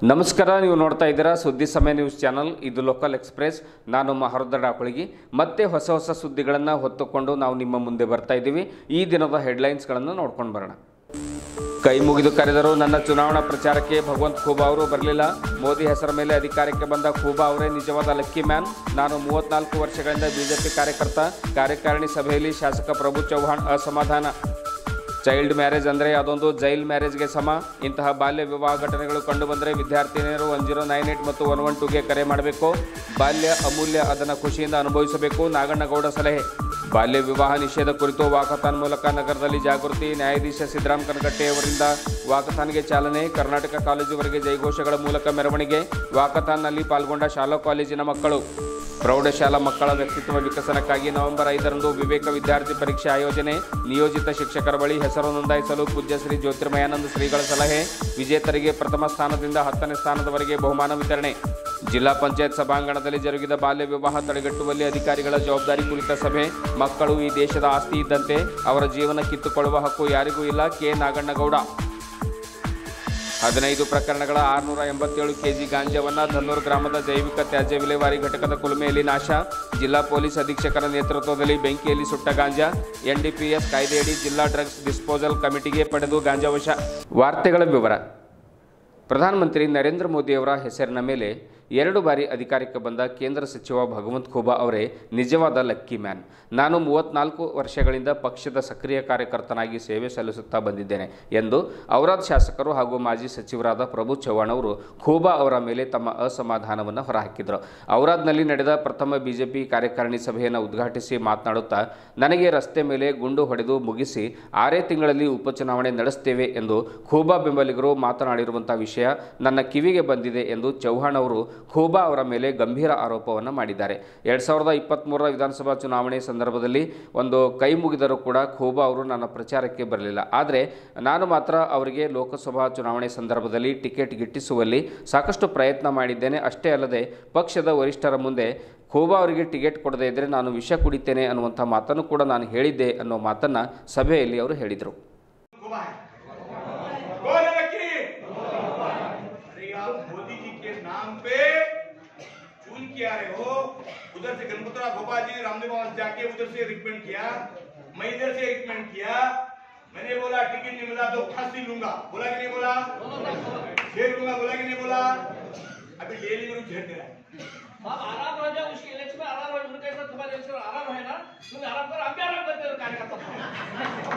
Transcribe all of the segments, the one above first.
ನಮಸ್ಕಾರ ನೀವು ನೋಡ್ತಾ ಇದ್ದೀರಾ ಸುದ್ದಿ ಸಮಯ ನ್ಯೂಸ್ ಚಾನಲ್ ಇದು ಲೋಕಲ್ ಎಕ್ಸ್ಪ್ರೆಸ್ ನಾನು ಮಹರುದ್ದ ಡಾಕುಳಿಗಿ ಮತ್ತೆ ಹೊಸ ಹೊಸ ಸುದ್ದಿಗಳನ್ನು ಹೊತ್ತುಕೊಂಡು ನಾವು ನಿಮ್ಮ ಮುಂದೆ ಬರ್ತಾ ಇದ್ದೀವಿ ಈ ದಿನದ ಹೆಡ್ಲೈನ್ಸ್ಗಳನ್ನು ನೋಡ್ಕೊಂಡು ಬರೋಣ ಕೈ ಮುಗಿದು ಕರೆದರು ನನ್ನ ಚುನಾವಣಾ ಪ್ರಚಾರಕ್ಕೆ ಭಗವಂತ್ ಖೂಬಾ ಅವರು ಬರಲಿಲ್ಲ ಮೋದಿ ಹೆಸರ ಮೇಲೆ ಅಧಿಕಾರಕ್ಕೆ ಬಂದ ಖೂಬಾ ಅವರೇ ನಿಜವಾದ ಲಕ್ಕಿ ಮ್ಯಾನ್ ನಾನು ಮೂವತ್ನಾಲ್ಕು ವರ್ಷಗಳಿಂದ ಬಿಜೆಪಿ ಕಾರ್ಯಕರ್ತ ಕಾರ್ಯಕಾರಿಣಿ ಸಭೆಯಲ್ಲಿ ಶಾಸಕ ಪ್ರಭು ಚೌಹಾಣ್ ಅಸಮಾಧಾನ ಚೈಲ್ಡ್ ಮ್ಯಾರೇಜ್ ಅಂದರೆ ಅದೊಂದು ಜೈಲ್ ಮ್ಯಾರೇಜ್ಗೆ ಸಮ ಇಂತಹ ಬಾಲ್ಯ ವಿವಾಹ ಘಟನೆಗಳು ಕಂಡುಬಂದರೆ ವಿದ್ಯಾರ್ಥಿನಿಯರು ಒನ್ ಜೀರೋ ನೈನ್ ಏಟ್ ಮತ್ತು ಒನ್ ಒನ್ ಟೂಗೆ ಕರೆ ಮಾಡಬೇಕು ಬಾಲ್ಯ ಅಮೂಲ್ಯ ಅದನ್ನು ಖುಷಿಯಿಂದ ಅನುಭವಿಸಬೇಕು ನಾಗಣ್ಣಗೌಡ ಸಲಹೆ ಬಾಲ್ಯ ವಿವಾಹ ನಿಷೇಧ ಕುರಿತು ವಾಕಥಾನ್ ಮೂಲಕ ನಗರದಲ್ಲಿ ಜಾಗೃತಿ ನ್ಯಾಯಾಧೀಶ ಸಿದ್ದರಾಮ್ ಕನಗಟ್ಟೆ ಅವರಿಂದ ವಾಕಥಾನ್ಗೆ ಚಾಲನೆ ಕರ್ನಾಟಕ ಕಾಲೇಜುವರೆಗೆ ಜೈಘೋಷಗಳ ಮೂಲಕ ಮೆರವಣಿಗೆ ವಾಕಥಾನ್ನಲ್ಲಿ ಪಾಲ್ಗೊಂಡ ಶಾಲಾ ಕಾಲೇಜಿನ ಮಕ್ಕಳು ಪ್ರೌಢಶಾಲಾ ಮಕ್ಕಳ ವ್ಯಕ್ತಿತ್ವ ವಿಕಸನಕ್ಕಾಗಿ ನವೆಂಬರ್ ಐದರಂದು ವಿವೇಕ ವಿದ್ಯಾರ್ಥಿ ಪರೀಕ್ಷೆ ಆಯೋಜನೆ ನಿಯೋಜಿತ ಶಿಕ್ಷಕರ ಬಳಿ ಹೆಸರು ನೋಂದಾಯಿಸಲು ಪೂಜ್ಯ ಶ್ರೀ ಜ್ಯೋತಿರ್ಮಯಾನಂದ ಶ್ರೀಗಳ ಸಲಹೆ ವಿಜೇತರಿಗೆ ಪ್ರಥಮ ಸ್ಥಾನದಿಂದ ಹತ್ತನೇ ಸ್ಥಾನದವರೆಗೆ ಬಹುಮಾನ ವಿತರಣೆ ಜಿಲ್ಲಾ ಪಂಚಾಯತ್ ಸಭಾಂಗಣದಲ್ಲಿ ಜರುಗಿದ ಬಾಲ್ಯ ವಿವಾಹ ತಡೆಗಟ್ಟುವಲ್ಲಿ ಅಧಿಕಾರಿಗಳ ಜವಾಬ್ದಾರಿ ಕುರಿತ ಸಭೆ ಮಕ್ಕಳು ಈ ದೇಶದ ಆಸ್ತಿ ಇದ್ದಂತೆ ಅವರ ಜೀವನ ಕಿತ್ತುಕೊಳ್ಳುವ ಹಕ್ಕು ಯಾರಿಗೂ ಇಲ್ಲ ಕೆ ನಾಗಣ್ಣಗೌಡ ಹದಿನೈದು ಪ್ರಕರಣಗಳ ಆರುನೂರ ಎಂಬತ್ತೇಳು ಕೆಜಿ ಗಾಂಜಾವನ್ನ ಧನ್ನೂರು ಗ್ರಾಮದ ಜೈವಿಕ ತ್ಯಾಜ್ಯ ವಿಲೇವಾರಿ ಘಟಕದ ಕುಲುಮೆಯಲ್ಲಿ ನಾಶ ಜಿಲ್ಲಾ ಪೊಲೀಸ್ ಅಧೀಕ್ಷಕರ ನೇತೃತ್ವದಲ್ಲಿ ಬೆಂಕಿಯಲ್ಲಿ ಸುಟ್ಟ ಗಾಂಜಾ ಎನ್ಡಿಪಿಎಸ್ ಕಾಯ್ದೆಯಡಿ ಜಿಲ್ಲಾ ಡ್ರಗ್ಸ್ ಡಿಸ್ಪೋಸಲ್ ಕಮಿಟಿಗೆ ಪಡೆದು ಗಾಂಜಾ ವಶ ವಾರ್ತೆಗಳ ವಿವರ ಪ್ರಧಾನಮಂತ್ರಿ ನರೇಂದ್ರ ಮೋದಿಯವರ ಹೆಸರಿನ ಮೇಲೆ ಎರಡು ಬಾರಿ ಅಧಿಕಾರಕ್ಕೆ ಬಂದ ಕೇಂದ್ರ ಸಚಿವ ಭಗವಂತ್ ಖೂಬಾ ಅವರೇ ನಿಜವಾದ ಲಕ್ಕಿ ಮ್ಯಾನ್ ನಾನು ಮೂವತ್ನಾಲ್ಕು ವರ್ಷಗಳಿಂದ ಪಕ್ಷದ ಸಕ್ರಿಯ ಕಾರ್ಯಕರ್ತನಾಗಿ ಸೇವೆ ಸಲ್ಲಿಸುತ್ತಾ ಬಂದಿದ್ದೇನೆ ಎಂದು ಔರಾದ್ ಶಾಸಕರು ಹಾಗೂ ಮಾಜಿ ಸಚಿವರಾದ ಪ್ರಭು ಚವ್ಹಾಣ್ ಅವರು ಖೂಬಾ ಅವರ ಮೇಲೆ ತಮ್ಮ ಅಸಮಾಧಾನವನ್ನು ಹೊರಹಾಕಿದರು ಔರಾದ್ನಲ್ಲಿ ನಡೆದ ಪ್ರಥಮ ಬಿಜೆಪಿ ಕಾರ್ಯಕಾರಿಣಿ ಸಭೆಯನ್ನು ಉದ್ಘಾಟಿಸಿ ಮಾತನಾಡುತ್ತಾ ನನಗೆ ರಸ್ತೆ ಮೇಲೆ ಗುಂಡು ಹೊಡೆದು ಮುಗಿಸಿ ಆರೇ ತಿಂಗಳಲ್ಲಿ ಉಪಚುನಾವಣೆ ನಡೆಸ್ತೇವೆ ಎಂದು ಖೂಬಾ ಬೆಂಬಲಿಗರು ಮಾತನಾಡಿರುವಂಥ ವಿಷಯ ನನ್ನ ಕಿವಿಗೆ ಬಂದಿದೆ ಎಂದು ಚೌಹಾಣ್ ಅವರು ಖೂಬಾ ಅವರ ಮೇಲೆ ಗಂಭೀರ ಆರೋಪವನ್ನು ಮಾಡಿದ್ದಾರೆ ಎರಡು ಸಾವಿರದ ಇಪ್ಪತ್ತ್ಮೂರರ ವಿಧಾನಸಭಾ ಚುನಾವಣೆ ಸಂದರ್ಭದಲ್ಲಿ ಒಂದು ಕೈ ಮುಗಿದರೂ ಕೂಡ ಖೂಬಾ ಅವರು ನನ್ನ ಪ್ರಚಾರಕ್ಕೆ ಬರಲಿಲ್ಲ ಆದರೆ ನಾನು ಮಾತ್ರ ಅವರಿಗೆ ಲೋಕಸಭಾ ಚುನಾವಣೆ ಸಂದರ್ಭದಲ್ಲಿ ಟಿಕೆಟ್ ಗಿಟ್ಟಿಸುವಲ್ಲಿ ಸಾಕಷ್ಟು ಪ್ರಯತ್ನ ಮಾಡಿದ್ದೇನೆ ಅಷ್ಟೇ ಅಲ್ಲದೆ ಪಕ್ಷದ ವರಿಷ್ಠರ ಮುಂದೆ ಖೂಬಾ ಅವರಿಗೆ ಟಿಕೆಟ್ ಕೊಡದೇ ಇದ್ದರೆ ನಾನು ವಿಷ ಕುಡಿತೇನೆ ಅನ್ನುವಂಥ ಮಾತನ್ನು ಕೂಡ ನಾನು ಹೇಳಿದ್ದೆ ಅನ್ನೋ ಮಾತನ್ನು ಸಭೆಯಲ್ಲಿ ಅವರು ಹೇಳಿದರು कौन है वकील अरे आप मोदी जी के नाम पे चून के आ रहे हो उधर से गणपतरा गोपाल जी रामदेव बाबा से जाके उधर से रिकमेंड किया मैं इधर से रिकमेंड किया मैंने बोला टिकट नहीं मिला तो फांसी लूंगा बोला कि नहीं बोला जेल लूंगा बोला कि नहीं बोला अभी डेली मेरे झेल दे रहा है आप आराम रह जाओ उसके इलेक्शन में आराम रहो उनके साथ तुम्हारे इलेक्शन में आराम है ना तुम आराम करो हम भी आराम करते हो कार्यकर्ता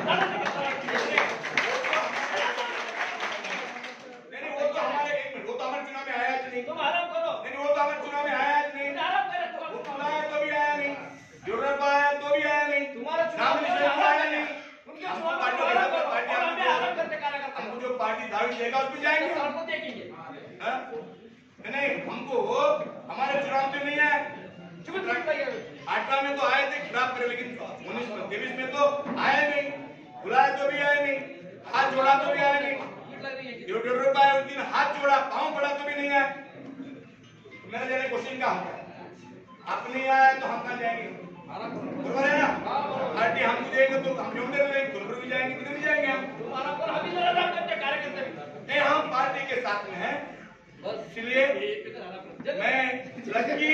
नहीं नहीं वो तो हमारे एक मिनट वो तो हमारे चुनाव में आया आज नहीं तुम आराम करो नहीं नहीं, वो तो हमारे चुनाव में आया आज नहीं तुम आराम करे वो तुम चुनाव आया तो भी आया नहीं जरूरत आया तो भी आया नहीं तुम्हारा नाम चुनाव में निशान आराम आया करे नहीं उनके हमको चुनाव में पार्टी आराम के करो पार्टी और हम भी आराम हमको करते कार्यकर्ता हमको जो पार्टी दावी देगा उस पर जाएंगे हम। सबको देखेंगे हाँ? नहीं नहीं हमको हमारे चुनाव में नहीं है चुप चुप रहिए अठारह में तो आए थे खिलाफ करे लेकिन उन्नीस में तेईस में तो आए नहीं बुलाए तो भी आए नहीं हाथ जोड़ा तो भी आए नहीं पीठ लग रही है जो डेढ़ रुपया उस दिन हाथ जोड़ा पाँव पड़ा तो भी नहीं आए तो मेरा जाने क्वेश्चन क्या होगा आप नहीं आए तो हम कहाँ जाएंगे बरोबर है ना पार्टी हमको देंगे तो हम जोड़ देंगे गुलबर भी जाएंगे किधर भी जाएंगे हम तुम आराम करो हम भी जरा आराम करते हैं, कार्यकर्ता भी नहीं हम पार्टी के साथ में हैं बस इसलिए ये इधर आराम करो जब मैं लक्की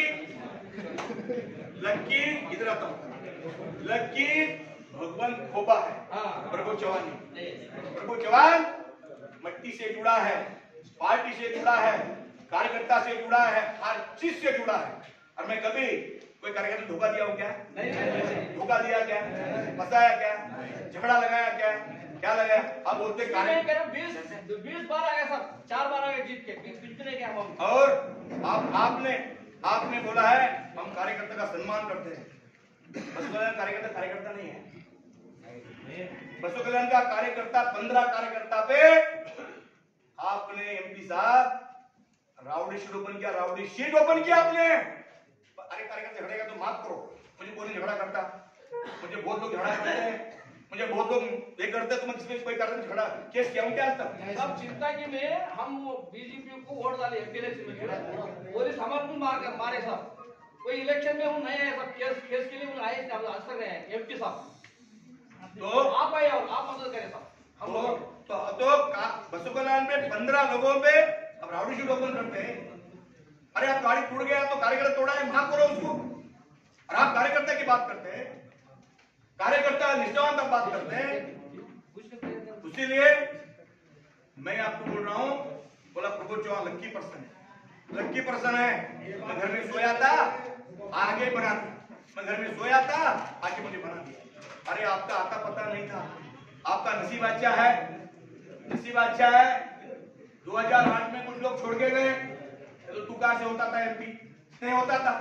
लक्की इधर आता हूँ लक्की भगवंत खोबा है हाँ प्रभु चौहान जी नहीं, प्रभु चौहान मट्टी से जुड़ा है पार्टी से जुड़ा है कार्यकर्ता से जुड़ा है हर चीज से जुड़ा है और मैं कभी कोई कार्यकर्ता धोखा दिया हूँ क्या नहीं नहीं नहीं धोखा दिया क्या फंसाया क्या झगड़ा लगाया क्या क्या लगाया आप बोलते नहीं कार्य कह रहे बीस बीस बार आ गए सब चार बार आ गए जीत के बीस बीस नहीं गए हम और आप आपने आपने बोला है हम कार्यकर्ता का सम्मान करते हैं बस कल्याण कार्यकर्ता कार्यकर्ता नहीं है बसो कल्याण का कार्यकर्ता पंद्रह कार्यकर्ता पे आपने एमपी साहब राउडी शीट ओपन किया राउडी शीट ओपन किया आपने अरे कार्यकर्ता झगड़ेगा तो माफ करो मुझे कोई नहीं झगड़ा करता मुझे बहुत लोग झगड़ा करते हैं मुझे बहुत लोग ये करते हैं तो मैं किसमें कोई करते झगड़ा केस किया हूं क्या आज तक सब चिंता की में हम बीजेपी को वोट डाले एमपी इलेक्शन में पुलिस हमारे मार कर मारे सब कोई इलेक्शन में हम नहीं आए सब केस केस के लिए हम आए थे, हम आज तक रहे एमपी साहब तो आप आए और आप मदद करें सब हम तो लोग तो, तो का- बसु कल्याण में पंद्रह लोगों पे अब राउडी शूट ओपन करते हैं अरे आप गाड़ी टूट गया तो कार्यकर्ता तोड़ा है माफ करो उसको और आप कार्यकर्ता की बात करते हैं कार्यकर्ता निष्ठावान तक बात करते हैं इसीलिए मैं आपको बोल रहा हूं बोला प्रभु चौहान लक्की पर्सन है लक्की पर्सन है मैं घर में सोया था आगे बना दिया मैं घर में सोया था आगे मुझे बना दिया अरे आपका आता पता नहीं था आपका नसीब अच्छा है नसीब अच्छा है 2008 में कुछ लोग छोड़ के गए तो तू कहां से होता था एमपी नहीं होता था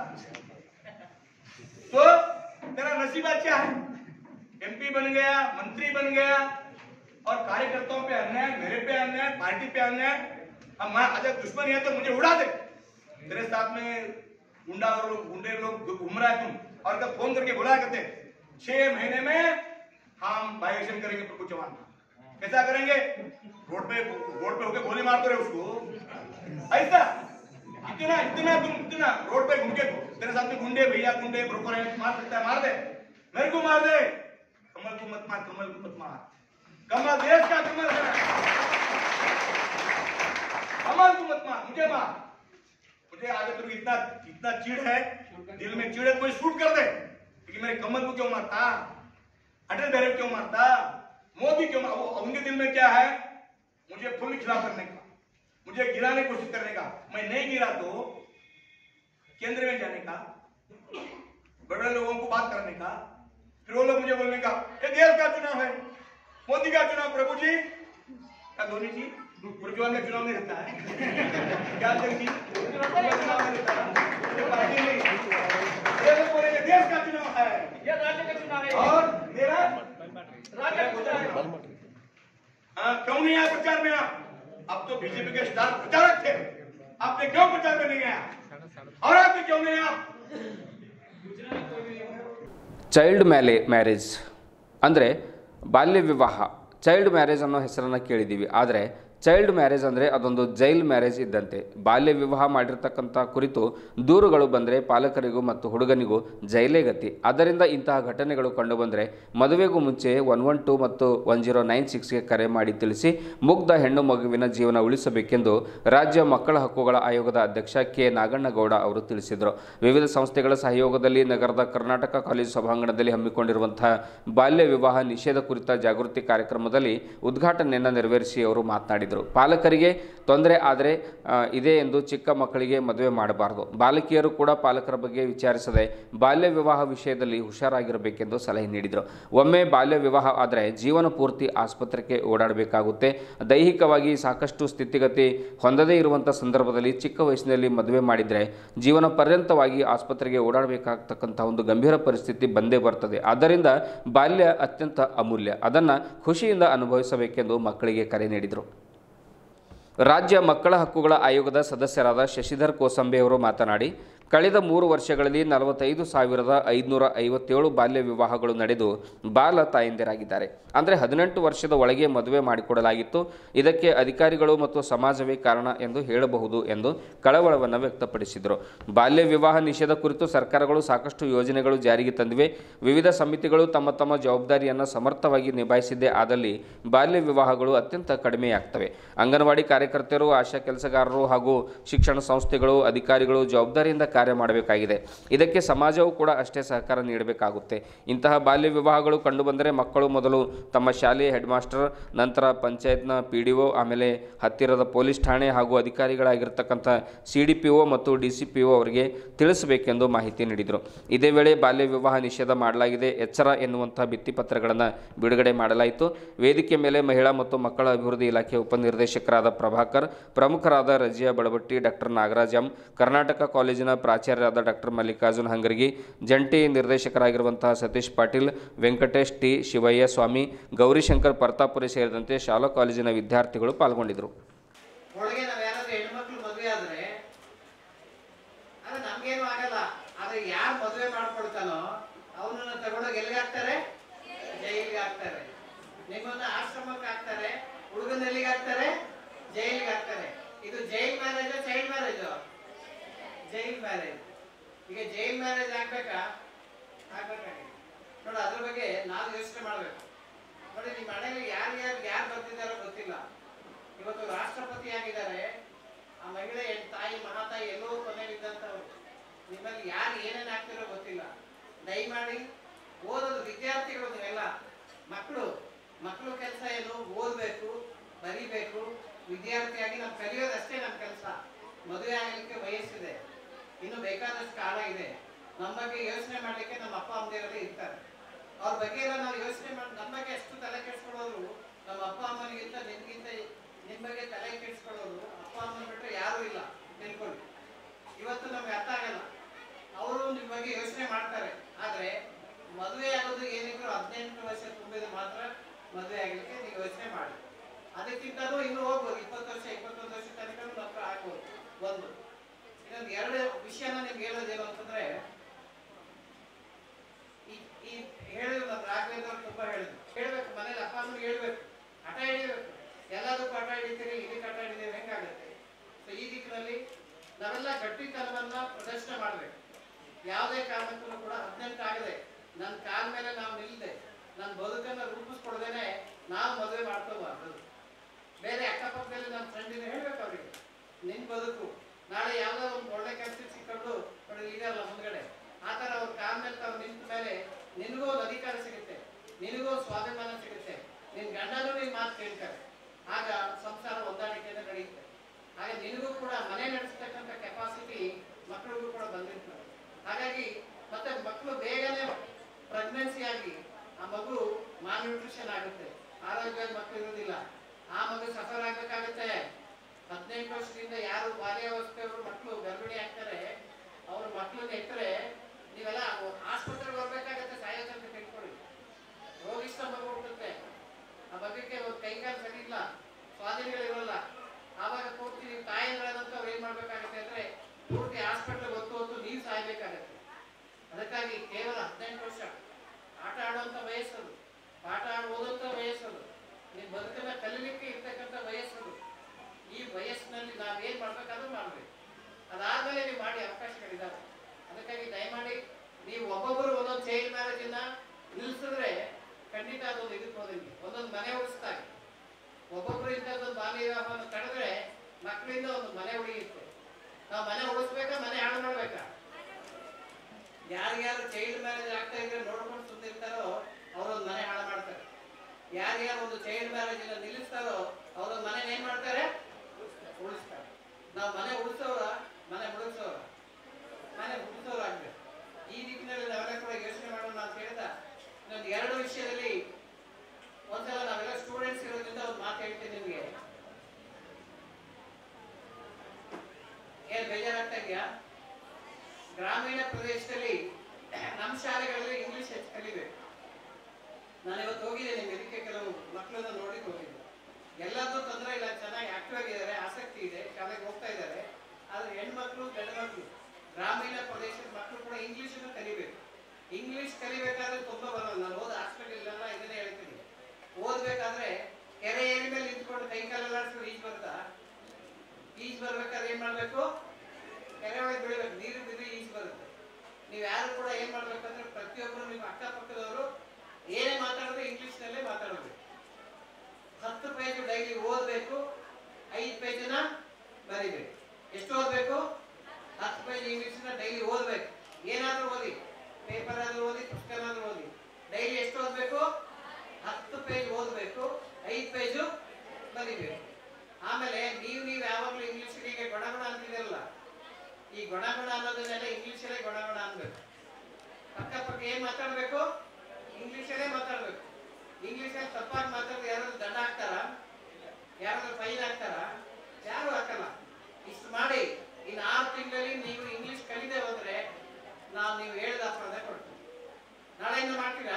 तो तेरा नसीब अच्छा है एमपी बन गया मंत्री बन गया और कार्यकर्ताओं पे अन्याय मेरे पे अन्याय पार्टी पे अन्याय अब मैं अगर दुश्मन है तो मुझे उड़ा दे तेरे साथ में गुंडा और लोग गुंडे लोग जो घूम रहा है तुम और कब फोन करके बुलाया करते छह महीने में हम वाइलेशन करेंगे प्रभु चौहान कैसा करेंगे रोड पे रोड पे होके गोली मार दो रहे उसको ऐसा इतना इतना तुम इतना रोड पे घूम के तेरे साथ में गुंडे भैया गुंडे ब्रोकर है मार सकता है मार दे मेरे को मार दे कमल को मत मार कमल को मत मार कमल देश का कमल है कमल को मत मार मुझे मार मुझे आगे तेरे को इतना इतना चिड़ है दिल में चिड़ है कोई शूट कर दे लेकिन मेरे कमल को क्यों मारता अटल बिहारी क्यों मारता मोदी क्यों मार वो उनके दिल में क्या है मुझे फुल खिलाफ करने का मुझे गिराने की कोशिश करने का मैं नहीं गिरा तो केंद्र में जाने का बड़े बड़े लोगों को बात करने का फिर वो लोग मुझे बोलने का ये देश का चुनाव है मोदी का चुनाव प्रभु जी क्या धोनी जी प्रज्वल का चुनाव नहीं रहता है क्या अध्यक्ष जी प्रज्वल का चुनाव नहीं रहता है। ये पार्टी नहीं ये लोग बोलेंगे देश का चुनाव है ये राज्य का चुनाव है और मेरा राज्य का चुनाव है हाँ, क्यों नहीं आया प्रचार में आप अब तो बीजेपी के स्टार प्रचारक थे आपने क्यों प्रचार में नहीं आया और आपने क्यों नहीं आया ಚೈಲ್ಡ್ ಮ್ಯಾಲೆ ಮ್ಯಾರೇಜ್ ಅಂದರೆ ಬಾಲ್ಯ ವಿವಾಹ ಚೈಲ್ಡ್ ಮ್ಯಾರೇಜ್ ಅನ್ನೋ ಹೆಸರನ್ನು ಕೇಳಿದ್ದೀವಿ ಆದರೆ ಚೈಲ್ಡ್ ಮ್ಯಾರೇಜ್ ಅಂದರೆ ಅದೊಂದು ಜೈಲ್ ಮ್ಯಾರೇಜ್ ಇದ್ದಂತೆ ಬಾಲ್ಯ ವಿವಾಹ ಮಾಡಿರ್ತಕ್ಕಂಥ ಕುರಿತು ದೂರುಗಳು ಬಂದರೆ ಪಾಲಕರಿಗೂ ಮತ್ತು ಹುಡುಗನಿಗೂ ಜೈಲೇ ಗತಿ ಆದ್ದರಿಂದ ಇಂತಹ ಘಟನೆಗಳು ಕಂಡುಬಂದರೆ ಮದುವೆಗೂ ಮುಂಚೆ ಒನ್ ಒನ್ ಟು ಮತ್ತು ಒನ್ ಜೀರೋ ನೈನ್ ಸಿಕ್ಸ್ಗೆ ಕರೆ ಮಾಡಿ ತಿಳಿಸಿ ಮುಗ್ಧ ಹೆಣ್ಣು ಮಗುವಿನ ಜೀವನ ಉಳಿಸಬೇಕೆಂದು ರಾಜ್ಯ ಮಕ್ಕಳ ಹಕ್ಕುಗಳ ಆಯೋಗದ ಅಧ್ಯಕ್ಷ ಕೆ ನಾಗಣ್ಣಗೌಡ ಅವರು ತಿಳಿಸಿದರು ವಿವಿಧ ಸಂಸ್ಥೆಗಳ ಸಹಯೋಗದಲ್ಲಿ ನಗರದ ಕರ್ನಾಟಕ ಕಾಲೇಜು ಸಭಾಂಗಣದಲ್ಲಿ ಹಮ್ಮಿಕೊಂಡಿರುವಂತಹ ಬಾಲ್ಯ ವಿವಾಹ ನಿಷೇಧ ಕುರಿತ ಜಾಗೃತಿ ಕಾರ್ಯಕ್ರಮದಲ್ಲಿ ಉದ್ಘಾಟನೆಯನ್ನು ನೆರವೇರಿಸಿ ಅವರು ಮಾತನಾಡಿದರು ಪಾಲಕರಿಗೆ ತೊಂದರೆ ಆದರೆ ಆ, ಇದೆ ಎಂದು ಚಿಕ್ಕ ಮಕ್ಕಳಿಗೆ ಮದುವೆ ಮಾಡಬಾರದು ಬಾಲಕಿಯರು ಕೂಡ ಪಾಲಕರ ಬಗ್ಗೆ ವಿಚಾರಿಸದೆ ಬಾಲ್ಯ ವಿವಾಹ ವಿಷಯದಲ್ಲಿ ಹುಷಾರಾಗಿರಬೇಕೆಂದು ಸಲಹೆ ನೀಡಿದರು ಒಮ್ಮೆ ಬಾಲ್ಯ ವಿವಾಹ ಆದರೆ ಜೀವನ ಪೂರ್ತಿ ಆಸ್ಪತ್ರೆಗೆ ಓಡಾಡಬೇಕಾಗುತ್ತೆ ದೈಹಿಕವಾಗಿ ಸಾಕಷ್ಟು ಸ್ಥಿತಿಗತಿ ಹೊಂದದೇ ಇರುವಂಥ ಸಂದರ್ಭದಲ್ಲಿ ಚಿಕ್ಕ ವಯಸ್ಸಿನಲ್ಲಿ ಮದುವೆ ಮಾಡಿದರೆ ಜೀವನ ಪರ್ಯಂತವಾಗಿ ಆಸ್ಪತ್ರೆಗೆ ಓಡಾಡಬೇಕಾಗ್ತಕ್ಕಂಥ ಒಂದು ಗಂಭೀರ ಪರಿಸ್ಥಿತಿ ಬಂದೇ ಬರ್ತದೆ ಆದ್ದರಿಂದ ಬಾಲ್ಯ ಅತ್ಯಂತ ಅಮೂಲ್ಯ ಅದನ್ನು ಖುಷಿಯಿಂದ ಅನುಭವಿಸಬೇಕೆಂದು ಮಕ್ಕಳಿಗೆ ಕರೆ ನೀಡಿದರು ರಾಜ್ಯ ಮಕ್ಕಳ ಹಕ್ಕುಗಳ ಆಯೋಗದ ಸದಸ್ಯರಾದ ಶಶಿಧರ್ ಕೋಸಂಬೆ ಅವರು ಮಾತನಾಡಿ ಕಳೆದ ಮೂರು ವರ್ಷಗಳಲ್ಲಿ ನಲವತ್ತೈದು ಸಾವಿರದ ಐದುನೂರ ಐವತ್ತೇಳು ಬಾಲ್ಯ ವಿವಾಹಗಳು ನಡೆದು ಬಾಲ ತಾಯಂದಿರಾಗಿದ್ದಾರೆ ಅಂದರೆ ಹದಿನೆಂಟು ವರ್ಷದ ಒಳಗೆ ಮದುವೆ ಮಾಡಿಕೊಡಲಾಗಿತ್ತು ಇದಕ್ಕೆ ಅಧಿಕಾರಿಗಳು ಮತ್ತು ಸಮಾಜವೇ ಕಾರಣ ಎಂದು ಹೇಳಬಹುದು ಎಂದು ಕಳವಳವನ್ನು ವ್ಯಕ್ತಪಡಿಸಿದರು ಬಾಲ್ಯ ವಿವಾಹ ನಿಷೇಧ ಕುರಿತು ಸರ್ಕಾರಗಳು ಸಾಕಷ್ಟು ಯೋಜನೆಗಳು ಜಾರಿಗೆ ತಂದಿವೆ ವಿವಿಧ ಸಮಿತಿಗಳು ತಮ್ಮ ತಮ್ಮ ಜವಾಬ್ದಾರಿಯನ್ನು ಸಮರ್ಥವಾಗಿ ನಿಭಾಯಿಸಿದ್ದೇ ಆದಲ್ಲಿ ಬಾಲ್ಯ ವಿವಾಹಗಳು ಅತ್ಯಂತ ಕಡಿಮೆಯಾಗ್ತವೆ ಅಂಗನವಾಡಿ ಕಾರ್ಯಕರ್ತರು ಆಶಾ ಕೆಲಸಗಾರರು ಹಾಗೂ ಶಿಕ್ಷಣ ಸಂಸ್ಥೆಗಳು ಅಧಿಕಾರಿಗಳು ಜವಾಬ್ದಾರಿಯಿಂದ ಕಾರ್ಯ ಮಾಡಬೇಕಾಗಿದೆ ಇದಕ್ಕೆ ಸಮಾಜವು ಕೂಡ ಅಷ್ಟೇ ಸಹಕಾರ ನೀಡಬೇಕಾಗುತ್ತೆ ಇಂತಹ ಬಾಲ್ಯ ವಿವಾಹಗಳು ಕಂಡುಬಂದರೆ ಮಕ್ಕಳು ಮೊದಲು ತಮ್ಮ ಶಾಲೆಯ ಹೆಡ್ ಮಾಸ್ಟರ್ ನಂತರ ಪಂಚಾಯತ್ನ ಪಿ ಡಿ ಒ ಆಮೇಲೆ ಹತ್ತಿರದ ಪೊಲೀಸ್ ಠಾಣೆ ಹಾಗೂ ಅಧಿಕಾರಿಗಳಾಗಿರ್ತಕ್ಕಂಥ ಸಿ ಡಿ ಪಿ ಒ ಮತ್ತು ಡಿ ಸಿ ಪಿ ಒ ಅವರಿಗೆ ತಿಳಿಸಬೇಕೆಂದು ಮಾಹಿತಿ ನೀಡಿದರು ಇದೇ ವೇಳೆ ಬಾಲ್ಯ ವಿವಾಹ ನಿಷೇಧ ಮಾಡಲಾಗಿದೆ ಎಚ್ಚರ ಎನ್ನುವಂಥ ಭಿತ್ತಿಪತ್ರಗಳನ್ನು ಬಿಡುಗಡೆ ಮಾಡಲಾಯಿತು ವೇದಿಕೆ ಮೇಲೆ ಮಹಿಳಾ ಮತ್ತು ಮಕ್ಕಳ ಅಭಿವೃದ್ಧಿ ಇಲಾಖೆ ಉಪನಿರ್ದೇಶಕರಾದ ಪ್ರಭಾಕರ್ ಪ್ರಮುಖರಾದ ರಜಿಯಾ ಬಳಬಟ್ಟಿ ಡಾಕ್ಟರ್ ನಾಗರಾಜ್ ಎಂ ಕರ್ನಾಟಕ ಕಾಲೇಜಿನ ಪ್ರಾಚಾರ್ಯರಾದ ಡಾಕ್ಟರ್ ಮಲ್ಲಿಕಾರ್ಜುನ್ ಹಂಗರ್ಗಿ ಜಂಟಿ ನಿರ್ದೇಶಕರಾಗಿರುವಂತಹ ಸತೀಶ್ ಪಾಟೀಲ್ ವೆಂಕಟೇಶ್ ಟಿ ಶಿವಯ್ಯ ಸ್ವಾಮಿ ಗೌರಿಶಂಕರ್ ಪರ್ತಾಪುರಿ ಸೇರಿದಂತೆ ಶಾಲಾ ಕಾಲೇಜಿನ ವಿದ್ಯಾರ್ಥಿಗಳು ಪಾಲ್ಗೊಂಡಿದ್ದರು ಒಳಗೆ ನಾವ್ ಯಾರಾದ್ರೂ ಹೆಣ್ಮಕ್ಳು ಮದ್ವೆ ಆದ್ರೆ ಅದು ನಮ್ಗೇನು ಆಗಲ್ಲ ಆದ್ರೆ ಯಾರು ಮದುವೆ ಮಾಡ್ಕೊಳ್ತಾನೋ ಅವನನ್ನ ತಗೊಂಡೋಗಿ ಎಲ್ಲಿಗೆ ಹಾಕ್ತಾರೆ ಜೈಲಿಗೆ ಹಾಕ್ತಾರೆ ನಿಮ್ಮನ್ನ ಆಶ್ರಮಕ್ಕೆ ಹಾಕ್ತಾರೆ ಹುಡುಗನ ಎಲ್ಲಿಗೆ ಹಾಕ್ತಾರೆ ಜೈಲಿಗೆ ಹಾಕ್ತಾರೆ ಇದು jail marriage child marriage jail marriage ಈಗ ಜೈಲ್ ಮ್ಯಾರೇಜ್ ಆಗ್ಬೇಕಾ ಆಗ್ಬೇಕಾಗಿದೆ ನೋಡಿ ಅದ್ರ ಬಗ್ಗೆ ನಾವು ಯೋಚನೆ ಮಾಡ್ಬೇಕು ನೋಡಿ ನಿಮ್ಮ ಮನೇಲಿ ಯಾರು ಯಾರು ಯಾರು ಬರ್ತಿದ್ದಾರೋ ಗೊತ್ತಿಲ್ಲ ಇವತ್ತು ರಾಷ್ಟ್ರಪತಿ ಆಗಿದ್ದಾರೆ ಆ ಮಹಿಳೆ ಹೆಣ್ ತಾಯಿ ಮಹಾತಾಯಿ ಎಲ್ಲೋ ಕೊನೆಯಲ್ಲಿದ್ದಂಥವ್ರು ನಿಮ್ಮಲ್ಲಿ ಯಾರು ಏನೇನು ಆಗ್ತಿರೋ ಗೊತ್ತಿಲ್ಲ ದಯಮಾಡಿ ಓದೋದು ವಿದ್ಯಾರ್ಥಿಗಳು ನೀವೆಲ್ಲ ಮಕ್ಕಳು ಮಕ್ಕಳು ಕೆಲಸ ಏನು ಓದಬೇಕು ಬರಿಬೇಕು ವಿದ್ಯಾರ್ಥಿಯಾಗಿ ನಾವು ಕಲಿಯೋದಷ್ಟೇ ನಮ್ಮ ಕೆಲಸ ಮದುವೆ ಆಗಲಿಕ್ಕೆ ವಯಸ್ಸಿದೆ ಇನ್ನು ಬೇಕಾದಷ್ಟು ಕಾಲ ಇದೆ ನಮ್ಮ ಬಗ್ಗೆ ಯೋಚನೆ ಮಾಡಲಿಕ್ಕೆ ನಮ್ಮ ಅಪ್ಪ ಅಮ್ಮದಿರಲ್ಲಿ ಇರ್ತಾರೆ ಅವ್ರ ಬಗ್ಗೆ ಎಲ್ಲ ನಾವು ಯೋಚನೆ ಮಾಡಿ ನಮ್ಮ ಬಗ್ಗೆ ಎಷ್ಟು ತಲೆ ಕೆಡಿಸ್ಕೊಳ್ಳೋರು ನಮ್ಮ ಅಪ್ಪ ಅಮ್ಮನಿಗಿಂತ ನಿಮ್ಗಿಂತ ನಿಮ್ ಬಗ್ಗೆ ತಲೆ ಕೆಡಿಸ್ಕೊಳ್ಳೋರು ಅಪ್ಪ ಅಮ್ಮನ ಬಿಟ್ಟರೆ ಯಾರೂ ಇಲ್ಲ ತಿಳ್ಕೊಳ್ಳಿ ಇವತ್ತು ನಮ್ಗೆ ಅರ್ಥ ಆಗಲ್ಲ ಅವರು ನಿಮ್ಮ ಬಗ್ಗೆ ಯೋಚನೆ ಮಾಡ್ತಾರೆ ಆದ್ರೆ ಮದುವೆ ಆಗೋದು ಏನಿದ್ರು ಹದಿನೆಂಟು ವರ್ಷ ತುಂಬಿದ್ರೆ ಮಾತ್ರ ಮದುವೆ ಆಗಲಿಕ್ಕೆ ನೀವು ಯೋಚನೆ ಮಾಡಿ ಅದಕ್ಕಿಂತಲೂ ಇನ್ನೂ ಹೋಗ್ಬೋದು ಇಪ್ಪತ್ತು ವರ್ಷ ಇಪ್ಪತ್ತೊಂದು ವರ್ಷ ತನಕ ಮಕ್ಕಳು ಆಗ್ಬೋದು ಒಂದು ಇನ್ನೊಂದು ಎರಡು ವಿಷಯನ ನಿಮ್ಗೆ ಹೇಳೋದೇನು ಅಂತಂದ್ರೆ ಈ ಈ ಹೇಳಿದ್ರು ನಮ್ಮ ರಾಘವೇಂದ್ರ ಅವ್ರು ತುಂಬಾ ಹೇಳಿದ್ರು ಹೇಳ್ಬೇಕು ಮನೇಲಿ ಅಪ್ಪ ಅಮ್ಮನಿಗೆ ಹೇಳ್ಬೇಕು ಹಠ ಹಿಡಿಬೇಕು ಎಲ್ಲದಕ್ಕೂ ಹಠ ಹಿಡಿತೀರಿ ಇದಕ್ಕೆ ಹಠ ಹಿಡಿದೇವೆ ಹೆಂಗಾಗುತ್ತೆ ಸೊ ಈ ದಿಕ್ಕಿನಲ್ಲಿ ನಾವೆಲ್ಲ ಗಟ್ಟಿತನವನ್ನ ಪ್ರದರ್ಶನ ಮಾಡ್ಬೇಕು ಯಾವುದೇ ಕಾರಣಕ್ಕೂ ಕೂಡ ಹದಿನೆಂಟು ಆಗದೆ ನನ್ನ ಕಾಲ ಮೇಲೆ ನಾವು ನಿಲ್ದೆ ನನ್ನ ಬದುಕನ್ನ ರೂಪಿಸ್ಕೊಡ್ದೇನೆ ನಾವು ಮದುವೆ ಮಾಡ್ಕೋಬಾರ್ದು ಬೇರೆ ಅಕ್ಕಪಕ್ಕದಲ್ಲಿ ನಮ್ಮ ಫ್ರೆಂಡಿನ ಹೇಳ್ಬೇಕು ಅವ್ರಿಗೆ ನಿನ್ ಬದುಕು ನಾಳೆ ಯಾವ್ದೋ ಒಂದು ಒಳ್ಳೆ ಕೆಲಸ ಸಿಕ್ಕೊಂಡು ನೋಡಿ ಇದೆಯಲ್ಲ ಮುಂದ್ಗಡೆ ಆ ಥರ ಅವ್ರ ಕಾಲ ಮೇಲೆ ತಾವು ನಿಂತ ಮೇಲೆ ನಿನಗೂ ಒಂದು ಅಧಿಕಾರ ಸಿಗುತ್ತೆ ನಿನಗೂ ಒಂದು ಸ್ವಾಭಿಮಾನ ಸಿಗುತ್ತೆ ನಿನ್ ಗಂಡನೂ ನಿನ್ ಮಾತು ಕೇಳ್ತಾರೆ ಆಗ ಸಂಸಾರ ಹೊಂದಾಣಿಕೆಯಿಂದ ನಡೆಯುತ್ತೆ ಆಗ ನಿನಗೂ ಕೂಡ ಮನೆ ನಡೆಸ್ತಕ್ಕಂಥ ಕೆಪಾಸಿಟಿ ಮಕ್ಕಳಿಗೂ ಕೂಡ ಬಂದಿರ್ತದೆ ಹಾಗಾಗಿ ಮತ್ತೆ ಮಕ್ಕಳು ಬೇಗನೆ ಪ್ರೆಗ್ನೆನ್ಸಿ ಆಗಿ ಆ ಮಗು ಮಾಲ್ನ್ಯೂಟ್ರಿಷನ್ ಆಗುತ್ತೆ ಆರೋಗ್ಯದ ಮಕ್ಕಳು ಇರೋದಿಲ್ಲ ಆ ಮಗು ಸಫರ್ ಆಗ್ಬೇಕಾಗುತ್ತೆ ಹದಿನೆಂಟು ವರ್ಷದಿಂದ ಯಾರು ಬಾಲ್ಯಾವಸ್ಥೆಯವರು ಮಕ್ಕಳು ಗರ್ಭಿಣಿ ಆಗ್ತಾರೆ ಅವ್ರ ಮಕ್ಕಳನ್ನ ಎತ್ತರೆ ನೀವೆಲ್ಲ ಆಸ್ಪತ್ರೆಗೆ ಬರ್ಬೇಕಾಗತ್ತೆ ಸಾಯೋದಂತ ತಿಳ್ಕೊಳ್ಳಿ ರೋಗಿಷ್ಟ ಮಗು ಹುಟ್ಟುತ್ತೆ ಆ ಮಗುಕ್ಕೆ ಒಂದು ಕೈಕಾಲು ಸರಿ ಇಲ್ಲ ಸ್ವಾಧೀನಗಳಿರಲ್ಲ ಆವಾಗ ಪೂರ್ತಿ ನೀವು ತಾಯಿಗಳಾದಂತ ಅವ್ರು ಏನ್ ಮಾಡ್ಬೇಕಾಗತ್ತೆ ಅಂದ್ರೆ ಪೂರ್ತಿ ಹಾಸ್ಪಿಟಲ್ ಹೊತ್ತು ಹೊತ್ತು ನೀವು ಸಾಯ್ಬೇಕಾಗತ್ತೆ ಅದಕ್ಕಾಗಿ ಕೇವಲ ಹದಿನೆಂಟು ವರ್ಷ ಆಟ ಆಡುವಂತ ವಯಸ್ಸದು ಪಾಠ ಆಡ್ ಓದುವಂತ ವಯಸ್ಸದು ನೀವು ಬದುಕನ್ನ ಕಲೀಲಿಕ್ಕೆ ಇರ್ತಕ್ಕಂಥ ವಯಸ್ಸದು ಈ ವಯಸ್ಸಿನಲ್ಲಿ ನಾವೇನ್ ಮಾಡ್ಬೇಕಾದ್ರೂ ಮಾಡ್ಬೇಕು ಅದಾದ್ಮೇಲೆ ನೀವು ಮಾಡಿ ಅವಕಾಶಗಳಿದಾವೆ ಅದಕ್ಕಾಗಿ ದಯಮಾಡಿ ನೀವು ಒಬ್ಬೊಬ್ಬರು ಒಂದೊಂದು ಚೈಲ್ಡ್ ಮ್ಯಾರೇಜ್ ಅನ್ನ ನಿಲ್ಸಿದ್ರೆ ಖಂಡಿತ ಅದೊಂದು ಇದಕ್ಕೆ ಹೋದಂಗೆ ಒಂದೊಂದು ಮನೆ ಉಳಿಸ್ತಾರೆ ಒಬ್ಬೊಬ್ಬರು ಇಂಥದ್ದೊಂದು ಬಾಲ್ಯ ವಿವಾಹವನ್ನು ತಡೆದ್ರೆ ಮಕ್ಕಳಿಂದ ಒಂದು ಮನೆ ಉಳಿಯುತ್ತೆ ನಾವು ಮನೆ ಉಳಿಸ್ಬೇಕಾ ಮನೆ ಹಾಳು ಮಾಡ್ಬೇಕಾ ಯಾರ್ಯಾರು ಚೈಲ್ಡ್ ಮ್ಯಾರೇಜ್ ಆಗ್ತಾ ಇದ್ರೆ ನೋಡ್ಕೊಂಡು ಸುಮ್ಮನಿರ್ತಾರೋ ಅವರೊಂದು ಮನೆ ಹಾಳು ಮಾಡ್ತಾರೆ ಯಾರ್ಯಾರು ಒಂದು ಚೈಲ್ಡ್ ಮ್ಯಾರೇಜ್ ಅನ್ನ ನಿಲ್ಲಿಸ್ತಾರೋ ಅವರೊಂದು ಮನೆ ಏನ್ ಮಾಡ್ತಾರೆ ಉಳಿಸ್ತಾರೆ ನಾವು ಮನೆ ಉಳಿಸೋರ ಮನೆ ಉಳಿಸೋರ ಮನೆ ಉಳಿಸೋರಾಗ್ಬೇಕು ಈ ದಿಕ್ಕಿನಲ್ಲಿ ನಾವೆಲ್ಲ ಕೂಡ ಯೋಚನೆ ಮಾಡೋಣ ಅಂತ ಹೇಳಿದ ಇನ್ನೊಂದು ಎರಡು ವಿಷಯದಲ್ಲಿ ಒಂದ್ಸಲ ನಾವೆಲ್ಲ ಸ್ಟೂಡೆಂಟ್ಸ್ ಇರೋದ್ರಿಂದ ಒಂದು ಮಾತು ಹೇಳ್ತೀನಿ ನಿಮ್ಗೆ ಏನ್ ಬೇಜಾರಾಗ್ತಾ ಇದೆಯಾ ಗ್ರಾಮೀಣ ಪ್ರದೇಶದಲ್ಲಿ ನಮ್ಮ ಶಾಲೆಗಳಲ್ಲಿ ಇಂಗ್ಲಿಷ್ ಹೆಚ್ಚು ಕಲಿಬೇಕು ನಾನು ಇವತ್ತು ಹೋಗಿದ್ದೆ ನಿಮ್ಗೆ ಇದಕ್ಕೆ ಕೆಲವು ಮಕ್ಕಳನ್ನ ನೋಡಿ ಹೋಗಿದ್ದೆ ಎಲ್ಲದೂ ತೊಂದರೆ ಇಲ್ಲ ಚೆನ್ನಾಗಿ ಆಕ್ಟಿವ್ ಆಗಿದ್ದಾರೆ ಆಸಕ್ತಿ ಇದೆ ಶಾಲೆಗೆ ಹೋಗ್ತಾ ಇದ್ದಾರೆ ಆದ್ರೆ ಹೆಣ್ಮಕ್ಳು ಗಂಡು ಮಕ್ಕಳು ಗ್ರಾಮೀಣ ಪ್ರದೇಶದ ಮಕ್ಕಳು ಕೂಡ ಇಂಗ್ಲಿಷ್ ಕಲಿಬೇಕು ಇಂಗ್ಲಿಷ್ ಕಲಿಬೇಕಾದ್ರೆ ತುಂಬಾ ಬರಲ್ಲ ನಾನು ಓದ್ ಹಾಸ್ಪಿಟಲ್ ಇಲ್ಲೆಲ್ಲ ಇದನ್ನೇ ಹೇಳ್ತೀನಿ ಓದ್ಬೇಕಾದ್ರೆ ಕೆರೆ ಏರಿ ಮೇಲೆ ನಿಂತ್ಕೊಂಡು ಕೈ ಕಾಲೆಲ್ಲ ಆಡಿಸ್ಕೊಂಡು ಈಜ್ ಬರ್ತಾ ಈಜ್ ಬರ್ಬೇಕಾದ್ರೆ ಏನ್ ಮಾಡ್ಬೇಕು ಕೆರೆ ಒಳಗೆ ಬೀಳ್ಬೇಕು ನೀರು ಬಿದ್ದು ಈಜ್ ಬರುತ್ತೆ ನೀವು ಯಾರು ಕೂಡ ಏನ್ ಮಾಡ್ಬೇಕಂದ್ರೆ ಪ್ರತಿಯೊಬ್ಬರು ನಿಮ್ಮ ಅಕ್ಕಪಕ್ಕದವರು ಏನೇ ಮಾತಾಡಿದ್ರೆ ಇಂಗ್ಲಿಷ್ ನಲ್ಲೇ ಮಾತಾಡಬೇಕು ಹತ್ತು ಪೇಜ್ ಡೈಲಿ ಓದ್ಬೇಕು ಐದು ಪೇಜನ್ನ ಬರಿಬೇಕು ಎಷ್ಟು ಓದ್ಬೇಕು ಹತ್ತು ಪೇಜ್ ಇಂಗ್ಲಿಷ್ ಡೈಲಿ ಓದ್ಬೇಕು ಏನಾದ್ರೂ ಓದಿ ಪೇಪರ್ ಆದ್ರೂ ಓದಿ ಪುಸ್ತಕ ಆದ್ರೂ ಓದಿ ಡೈಲಿ ಎಷ್ಟು ಓದ್ಬೇಕು ಹತ್ತು ಪೇಜ್ ಓದ್ಬೇಕು ಐದು ಪೇಜು ಬರಿಬೇಕು ಆಮೇಲೆ ನೀವು ನೀವು ಯಾವಾಗಲೂ ಇಂಗ್ಲಿಷ್ಗೆ ಗುಣಗುಣ ಅಂತಿದಿರಲ್ಲ ಈ ಗುಣಗುಣ ಅನ್ನೋದನ್ನೆಲ್ಲ ಇಂಗ್ಲಿಷಲ್ಲೇ ಗುಣಗುಣ ಅನ್ಬೇಕು ಅಕ್ಕಪಕ್ಕ ಏನ್ ಮಾತಾಡ್ಬೇಕು ಇಂಗ್ಲಿಷಲ್ಲೇ ಮಾತಾಡ್ಬೇಕು ಇಂಗ್ಲಿಷಲ್ಲಿ ತಪ್ಪಾಗಿ ಮಾತಾಡಿದ್ರೆ ಯಾರಾದ್ರೂ ದಂಡ ಹಾಕ್ತಾರ ಯಾರಾದ್ರೂ ಫೈನ್ ಹಾಕ್ತಾರ ಯಾರು ಹಾಕಲ್ಲ ಇಷ್ಟು ಮಾಡಿ ಇನ್ನು ಆರು ತಿಂಗಳಲ್ಲಿ ನೀವು ಇಂಗ್ಲಿಷ್ ಕಲಿದೆ ಹೋದ್ರೆ ನಾವು ನೀವು ಹೇಳಿದ ಅಪರಾಧ ಕೊಡ್ತೀವಿ ನಾಳೆಯಿಂದ ಮಾಡ್ತೀರಾ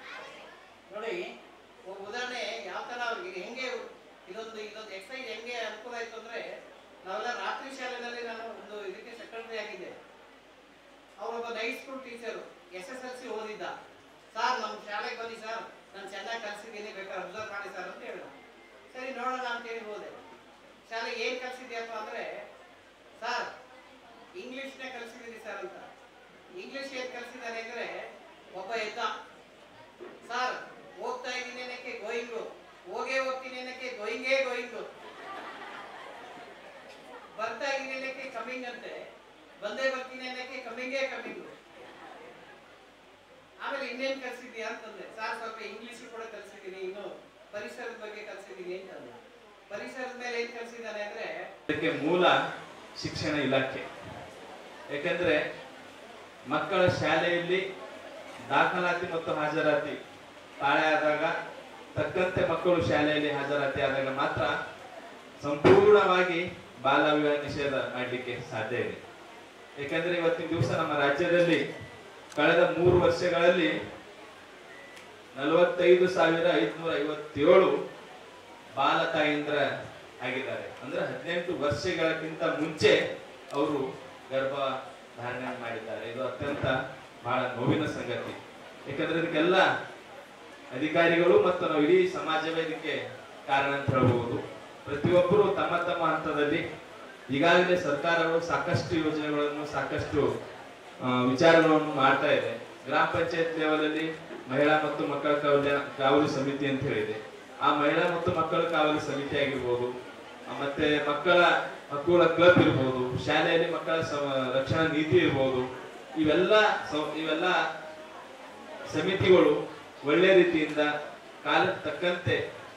ನೋಡಿ ಒಬ್ಬ ಉದಾಹರಣೆ ಯಾವ ತರ ಅವ್ರಿಗೆ ಹೆಂಗೆ ಇದೊಂದು ಇದೊಂದು ಎಕ್ಸೈಸ್ ಹೆಂಗೆ ಅನುಕೂಲ ಆಯ್ತು ಅಂದ್ರೆ ನಾವೆಲ್ಲ ರಾತ್ರಿ ಶಾಲೆಯಲ್ಲಿ ನಾನು ಒಂದು ಇದಕ್ಕೆ ಸೆಕ್ರೆಟರಿ ಆಗಿದ್ದೆ ಅವರೊಬ್ಬ night school teacher S S L C ಓದಿದ್ದ ಸರ್ ನಮ್ಮ ಶಾಲೆಗೆ ಬನ್ನಿ ಸರ್ ನಾನು ಚೆನ್ನಾಗಿ ಕಲ್ಸಿದ್ದೀನಿ ಬೇಕಾದ್ರೆ ಅಬ್ಸರ್ವ್ ಮಾಡಿ ಸರ್ ಅಂತ ಹೇಳಿದ ಸರಿ ನೋಡೋಣ ಅಂತ ಹೇಳಿ ಹೋದೆ ಶಾಲೆಗೆ ಏನ್ ಕಲ್ಸಿದ್ಯಪ್ಪ ಅಂದ್ರೆ ಸರ್ ಇಂಗ್ಲಿಷ್ನೇ ಕಲ್ಸಿದ್ದೀನಿ ಸರ್ ಅಂತ ಇಂಗ್ಲಿಷ್ ಏನ್ ಕಲ್ಸಿದ್ದಾನೆ ಅಂದ್ರೆ ಒಬ್ಬ ಎದ್ದ ಸರ್ ಹೋಗ್ತಾ ಇದ್ದೀನಿ ಏನಕ್ಕೆ ಗೋಯಿಂಗು ಹೋಗೇ ಹೋಗ್ತೀನಿ ಏನಕ್ಕೆ ಗೋಯಿಂಗೇ ಗೋಯಿಂಗು ಬರ್ತಾ ಇನ್ನೇನ್ ಕಲ್ಸಿದ್ಯಾ ಅಂತಂದೆ ಸಾರ್ ಸ್ವಲ್ಪ ಇಂಗ್ಲಿಷ್ ಕೂಡ ಕಲ್ಸಿದ್ದೀನಿ ಇನ್ನು ಪರಿಸರದ ಬಗ್ಗೆ ಕಲ್ಸಿದ್ದೀನಿ ಅಂತಂದೆ ಪರಿಸರದ ಮೇಲೆ ಏನ್ ಕಲ್ಸಿದ್ದಾನೆ ಅಂದ್ರೆ ಇದಕ್ಕೆ ಮೂಲ ಶಿಕ್ಷಣ ಇಲಾಖೆ ಯಾಕಂದ್ರೆ ಮಕ್ಕಳ ಶಾಲೆಯಲ್ಲಿ ದಾಖಲಾತಿ ಮತ್ತು ಹಾಜರಾತಿ ತಾಳೆ ಆದಾಗ ತಕ್ಕಂತೆ ಮಕ್ಕಳು ಶಾಲೆಯಲ್ಲಿ ಹಾಜರಾತಿ ಆದಾಗ ಮಾತ್ರ ಸಂಪೂರ್ಣವಾಗಿ ಬಾಲ ವಿವಾಹ ನಿಷೇಧ ಮಾಡಲಿಕ್ಕೆ ಸಾಧ್ಯ ಇದೆ ಯಾಕಂದ್ರೆ ಇವತ್ತಿನ ದಿವಸ ನಮ್ಮ ರಾಜ್ಯದಲ್ಲಿ ಕಳೆದ ಮೂರು ವರ್ಷಗಳಲ್ಲಿ ನಲವತ್ತೈದು ಸಾವಿರ ಐದುನೂರ ಐವತ್ತೇಳು ಬಾಲ ತಾಯಂದ್ರ ಆಗಿದ್ದಾರೆ ಅಂದ್ರೆ ಹದಿನೆಂಟು ವರ್ಷಗಳಕ್ಕಿಂತ ಮುಂಚೆ ಅವರು ಗರ್ಭ ಧಾರಣೆ ಮಾಡಿದ್ದಾರೆ ಇದು ಅತ್ಯಂತ ಬಹಳ ನೋವಿನ ಸಂಗತಿ ಯಾಕಂದ್ರೆ ಇದಕ್ಕೆಲ್ಲ ಅಧಿಕಾರಿಗಳು ಮತ್ತು ನಾವು ಇಡೀ ಸಮಾಜವೇ ಇದಕ್ಕೆ ಕಾರಣ ಅಂತ ಹೇಳ್ಬಹುದು ಪ್ರತಿಯೊಬ್ಬರು ತಮ್ಮ ತಮ್ಮ ಹಂತದಲ್ಲಿ ಈಗಾಗಲೇ ಸರ್ಕಾರಗಳು ಸಾಕಷ್ಟು ಯೋಜನೆಗಳನ್ನು ಸಾಕಷ್ಟು ಆ, ವಿಚಾರಗಳನ್ನು ಮಾಡ್ತಾ ಇದೆ ಗ್ರಾಮ ಪಂಚಾಯತ್ ಲೆವೆಲ್ ಅಲ್ಲಿ ಮಹಿಳಾ ಮತ್ತು ಮಕ್ಕಳ ಕಲ್ಯಾಣ ಕಾವಲು ಸಮಿತಿ ಅಂತ ಹೇಳಿದೆ ಆ ಮಹಿಳಾ ಮತ್ತು ಮಕ್ಕಳ ಕಾವಲು ಸಮಿತಿ ಆಗಿರ್ಬೋದು ಆ, ಮತ್ತೆ ಮಕ್ಕಳ ಹಕ್ಕುಗಳ ಕ್ಲಬ್ ಇರ್ಬೋದು ಶಾಲೆಯಲ್ಲಿ ಮಕ್ಕಳ ಸಮ- ರಕ್ಷಣಾ ನೀತಿ ಇರ್ಬೋದು ಇವೆಲ್ಲ ಸೌ- ಇವೆಲ್ಲ ಸಮಿತಿಗಳು ಒಳ್ಳೆ ರೀತಿಯಿಂದ ಕಾಲಕ್ಕೆ ತಕ್ಕಂತೆ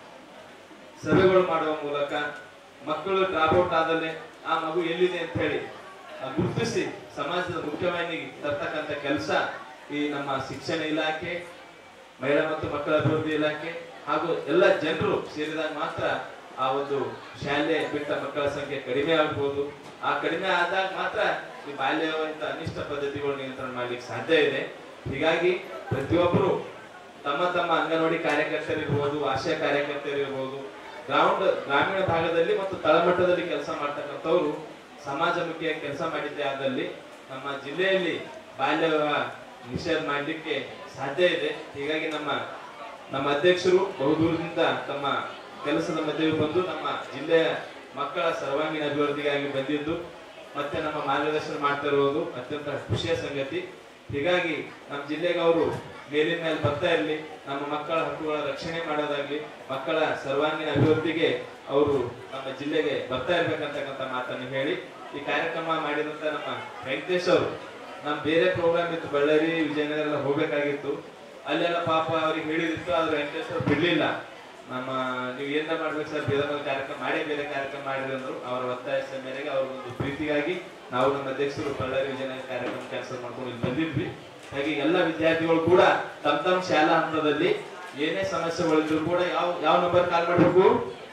ಸಭೆಗಳು ಮಾಡುವ ಮೂಲಕ ಮಕ್ಕಳು ಡ್ರಾಪ್ಔಟ್ ಆದಲ್ಲೇ ಆ ಮಗು ಎಲ್ಲಿದೆ ಅಂತ ಹೇಳಿ ಆ ಗುರುತಿಸಿ ಸಮಾಜದ ಮುಖ್ಯವಾಹಿನಿಗೆ ತರ್ತಕ್ಕಂಥ ಕೆಲಸ ಈ ನಮ್ಮ ಶಿಕ್ಷಣ ಇಲಾಖೆ ಮಹಿಳಾ ಮತ್ತು ಮಕ್ಕಳ ಅಭಿವೃದ್ಧಿ ಇಲಾಖೆ ಹಾಗೂ ಎಲ್ಲ ಜನರು ಸೇರಿದಾಗ ಮಾತ್ರ ಆ ಒಂದು ಶಾಲೆ ಬಿಟ್ಟ ಮಕ್ಕಳ ಸಂಖ್ಯೆ ಕಡಿಮೆ ಆಗ್ಬೋದು ಆ ಕಡಿಮೆ ಆದಾಗ ಮಾತ್ರ ಈ ಬಾಲ್ಯವಂತ ಅನಿಷ್ಟ ಪದ್ಧತಿಗಳು ನಿಯಂತ್ರಣ ಮಾಡ್ಲಿಕ್ಕೆ ಸಾಧ್ಯ ಇದೆ ಹೀಗಾಗಿ ಪ್ರತಿಯೊಬ್ಬರು ತಮ್ಮ ತಮ್ಮ ಅಂಗನವಾಡಿ ಕಾರ್ಯಕರ್ತರಿರ್ಬೋದು ಆಶಾ ಕಾರ್ಯಕರ್ತರಿರ್ಬೋದು ಗ್ರೌಂಡ್ ಗ್ರಾಮೀಣ ಭಾಗದಲ್ಲಿ ಮತ್ತು ತಳಮಟ್ಟದಲ್ಲಿ ಕೆಲಸ ಮಾಡ್ತಕ್ಕಂಥವ್ರು ಸಮಾಜಮುಖಿಯ ಕೆಲಸ ಮಾಡಿದ್ದೇ ಆದಲ್ಲಿ ನಮ್ಮ ಜಿಲ್ಲೆಯಲ್ಲಿ ಬಾಲ್ಯ ವಿವಾಹ ನಿಷೇಧ ಮಾಡಲಿಕ್ಕೆ ಸಾಧ್ಯ ಇದೆ ಹೀಗಾಗಿ ನಮ್ಮ ನಮ್ಮ ಅಧ್ಯಕ್ಷರು ಬಹುದೂರದಿಂದ ತಮ್ಮ ಕೆಲಸದ ಮಧ್ಯೆ ಬಂದು ನಮ್ಮ ಜಿಲ್ಲೆಯ ಮಕ್ಕಳ ಸರ್ವಾಂಗೀಣ ಅಭಿವೃದ್ಧಿಗಾಗಿ ಬಂದಿದ್ದು ಮತ್ತೆ ನಮ್ಮ ಮಾರ್ಗದರ್ಶನ ಮಾಡ್ತಾ ಇರುವುದು ಅತ್ಯಂತ ಖುಷಿಯ ಸಂಗತಿ ಹೀಗಾಗಿ ನಮ್ಮ ಜಿಲ್ಲೆಗೆ ಅವರು ಮೇಲಿನ ಮೇಲೆ ಬರ್ತಾ ಇರಲಿ ನಮ್ಮ ಮಕ್ಕಳ ಹಕ್ಕುಗಳ ರಕ್ಷಣೆ ಮಾಡೋದಾಗ್ಲಿ ಮಕ್ಕಳ ಸರ್ವಾಂಗೀಣ ಅಭಿವೃದ್ಧಿಗೆ ಅವರು ನಮ್ಮ ಜಿಲ್ಲೆಗೆ ಬರ್ತಾ ಇರ್ಬೇಕಂತಕ್ಕಂಥ ಮಾತನ್ನು ಹೇಳಿ ಈ ಕಾರ್ಯಕ್ರಮ ಮಾಡಿದಂತ ನಮ್ಮ ವೆಂಕಟೇಶ್ ಅವರು ನಮ್ ಬೇರೆ ಪ್ರೋಗ್ರಾಮ್ ಇತ್ತು ಬಳ್ಳಾರಿ ವಿಜಯನಗರ ಎಲ್ಲ ಹೋಗ್ಬೇಕಾಗಿತ್ತು ಅಲ್ಲೆಲ್ಲ ಪಾಪ ಅವ್ರಿಗೆ ಹೇಳಿದಿತ್ತು ಆದ್ರೆ ವೆಂಕಟೇಶ್ ಅವ್ರು ಬಿಡ್ಲಿಲ್ಲ ನಮ್ಮ ನೀವು ಏನ ಮಾಡ್ಬೇಕು ಸರ್ ಬೇರೆ ಬೇರೆ ಕಾರ್ಯಕ್ರಮ ಮಾಡೇ ಬೇರೆ ಕಾರ್ಯಕ್ರಮ ಮಾಡಿರಿ ಅಂದ್ರು ಅವರ ಒತ್ತಾಯದ ಮೇರೆಗೆ ಅವ್ರ ಒಂದು ಪ್ರೀತಿಗಾಗಿ ನಾವು ನಮ್ಮ ಅಧ್ಯಕ್ಷರು ಬಳ್ಳಾರಿ ವಿಜಯನಗರ ಕಾರ್ಯಕ್ರಮ ಕ್ಯಾನ್ಸಲ್ ಮಾಡ್ಕೊಂಡು ಇಲ್ಲಿ ಬಂದಿದ್ವಿ ಹಾಗೆ ಎಲ್ಲ ವಿದ್ಯಾರ್ಥಿಗಳು ಕೂಡ ತಮ್ಮ ತಮ್ಮ ಶಾಲಾ ಹಂತದಲ್ಲಿ ಏನೇ ಸಮಸ್ಯೆಗಳಿದ್ರು ಕೂಡ ಯಾವ ಯಾವ ನಂಬರ್ ಕಾಲ್ ಮಾಡ್ಬೇಕು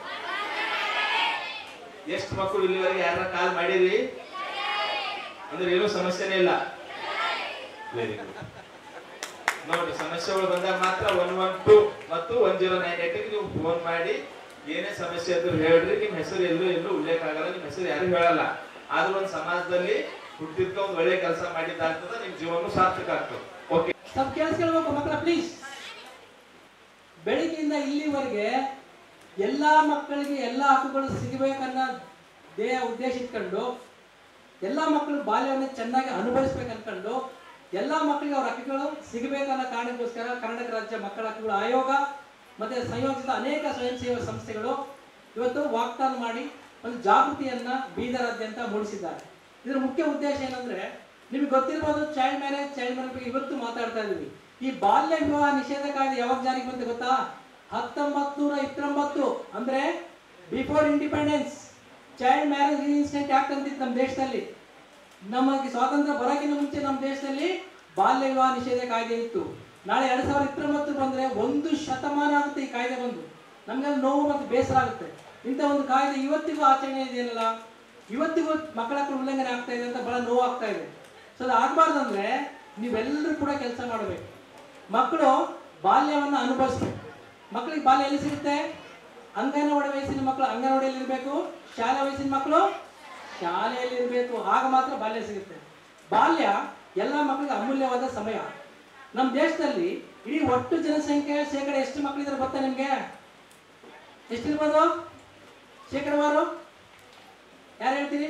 ಎಷ್ಟು ಮಕ್ಕಳು ಇಲ್ಲಿವರೆಗೆ ಯಾರ ಕಾಲ್ ಮಾಡಿರಿ ಅಂದ್ರೆ ಏನೂ ಸಮಸ್ಯೆನೇ ಇಲ್ಲ ವೆರಿ ಗುಡ್ ನೋಡಿ ಸಮಸ್ಯೆಗಳು ಬಂದಾಗ ಮಾತ್ರ ಒನ್ ಒನ್ ಟು ಮತ್ತು ಒನ್ ಜೀರೋ ನೈನ್ ಏಟ್ ನೀವು ಫೋನ್ ಮಾಡಿ ಏನೇ ಸಮಸ್ಯೆ ಇದ್ರು ಹೇಳ್ರಿ ನಿಮ್ ಹೆಸರು ಎಲ್ಲೂ ಎಲ್ಲೂ ಉಲ್ಲೇಖ ಆಗಲ್ಲ ನಿಮ್ ಹೆಸರು ಯಾರು ಹೇಳಲ್ಲ ಆದ್ರೂ ಒಂದು ಸಮಾಜದಲ್ಲಿ ಹುಟ್ಟಿದ್ಕ ಒಂದು ಒಳ್ಳೆ ಕೆಲಸ ಮಾಡಿದ್ದಾಗ್ತದ ನಿಮ್ ಜೀವನ ಸಾರ್ಥಕ ಆಗ್ತದೆ ಓಕೆ ಸ್ವಲ್ಪ ಕೇಳಿಸ್ಕೊಳ್ಬೇಕು ಮಕ್ಕಳ ಪ್ಲೀಸ್ ಬೆಳಿಗ್ಗೆಯಿಂದ ಇಲ್ಲಿವರೆಗೆ ಎಲ್ಲಾ ಮಕ್ಕಳಿಗೆ ಎಲ್ಲಾ ಹಕ್ಕುಗಳು ಸಿಗಬೇಕನ್ನೋ ದೇಹ ಉದ್ದೇಶ ಇಟ್ಕೊಂಡು ಎಲ್ಲಾ ಮಕ್ಕಳು ಬಾಲ್ಯವನ್ನು ಚೆನ್ನಾಗಿ ಅನುಭವಿಸ್ಬೇಕು ಅನ್ಕೊಂಡು ಎಲ್ಲಾ ಮಕ್ಕಳಿಗೆ ಅವ್ರ ಹಕ್ಕುಗಳು ಸಿಗಬೇಕನ್ನೋ ಕಾರಣಕ್ಕೋಸ್ಕರ ಕರ್ನಾಟಕ ರಾಜ್ಯ ಮಕ್ಕಳ ಹಕ್ಕುಗಳ ಆಯೋಗ ಮತ್ತೆ ಸಂಯೋಜಿತ ಅನೇಕ ಸ್ವಯಂ ಸೇವಾ ಸಂಸ್ಥೆಗಳು ಇವತ್ತು ವಾಗ್ದಾನ ಮಾಡಿ ಒಂದು ಜಾಗೃತಿಯನ್ನ ಬೀದರಾದ್ಯಂತ ಮೂಡಿಸಿದ್ದಾರೆ ಇದರ ಮುಖ್ಯ ಉದ್ದೇಶ ಏನಂದ್ರೆ ನಿಮ್ಗೆ ಗೊತ್ತಿರ್ಬೋದು ಚೈಲ್ಡ್ ಮ್ಯಾರೇಜ್ ಚೈಲ್ಡ್ ಮ್ಯಾರೇಜ್ ಬಗ್ಗೆ ಇವತ್ತು ಮಾತಾಡ್ತಾ ಇದೀವಿ ಈ ಬಾಲ್ಯ ವಿವಾಹ ನಿಷೇಧ ಕಾಯ್ದೆ ಯಾವಾಗ ಜಾರಿಗೆ ಬಂತು ಗೊತ್ತಾ ಹತ್ತೊಂಬತ್ತು ನೂರ ಇಪ್ಪತ್ತೊಂಬತ್ತು ಅಂದ್ರೆ before independence child marriage incident act ಅಂತಿತ್ತು ನಮ್ಮ ದೇಶದಲ್ಲಿ ನಮಗೆ ಸ್ವಾತಂತ್ರ್ಯ ಬರೋಕ್ಕಿಂತ ಮುಂಚೆ ನಮ್ಮ ದೇಶದಲ್ಲಿ ಬಾಲ್ಯ ವಿವಾಹ ನಿಷೇಧ ಕಾಯ್ದೆ ಇತ್ತು ನಾಳೆ ಎರಡ್ ಸಾವಿರದ ಇಪ್ಪತ್ತೊಂಬತ್ತು ಬಂದ್ರೆ ಒಂದು ಶತಮಾನ ಆಗುತ್ತೆ ಈ ಕಾಯ್ದೆ ಬಂದು ನಮ್ಗೆ ನೋವು ಮತ್ತು ಬೇಸರ ಆಗುತ್ತೆ ಇಂಥ ಒಂದು ಕಾಯ್ದೆ ಇವತ್ತಿಗೂ ಆಚರಣೆ ಇದೆಯಲ್ಲ ಇವತ್ತಿಗೂ ಮಕ್ಕಳ ಹಕ್ಕು ಉಲ್ಲಂಘನೆ ಆಗ್ತಾ ಇದೆ ಅಂತ ಬಹಳ ನೋವು ಆಗ್ತಾ ಇದೆ ಸೊ ಅದು ಆಗ್ಬಾರ್ದಂದ್ರೆ ನೀವೆಲ್ಲರೂ ಕೂಡ ಕೆಲಸ ಮಾಡಬೇಕು ಮಕ್ಕಳು ಬಾಲ್ಯವನ್ನು ಅನುಭವಿಸ್ಬೇಕು ಮಕ್ಕಳಿಗೆ ಬಾಲ್ಯ ಎಲ್ಲಿ ಸಿಗುತ್ತೆ ಅಂಗನವಾಡಿ ವಯಸ್ಸಿನ ಮಕ್ಕಳು ಅಂಗನವಾಡಿಯಲ್ಲಿ ಇರಬೇಕು ಶಾಲಾ ವಯಸ್ಸಿನ ಮಕ್ಕಳು ಶಾಲೆಯಲ್ಲಿ ಇರಬೇಕು ಆಗ ಮಾತ್ರ ಬಾಲ್ಯ ಸಿಗುತ್ತೆ ಬಾಲ್ಯ ಎಲ್ಲ ಮಕ್ಕಳಿಗೆ ಅಮೂಲ್ಯವಾದ ಸಮಯ ನಮ್ಮ ದೇಶದಲ್ಲಿ ಇಡೀ ಒಟ್ಟು ಜನಸಂಖ್ಯೆ ಶೇಕಡ ಎಷ್ಟು ಮಕ್ಕಳಿದ್ದಾರೆ ಗೊತ್ತಾ ನಿಮ್ಗೆ ಎಷ್ಟಿರ್ಬೋದು ಶೇಕಡವಾರು ಯಾರು ಹೇಳ್ತೀರಿ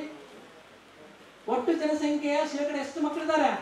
ಒಟ್ಟು ಜನಸಂಖ್ಯೆಯ ಶೇಕಡ ಎಷ್ಟು ಮಕ್ಕಳಿದ್ದಾರೆ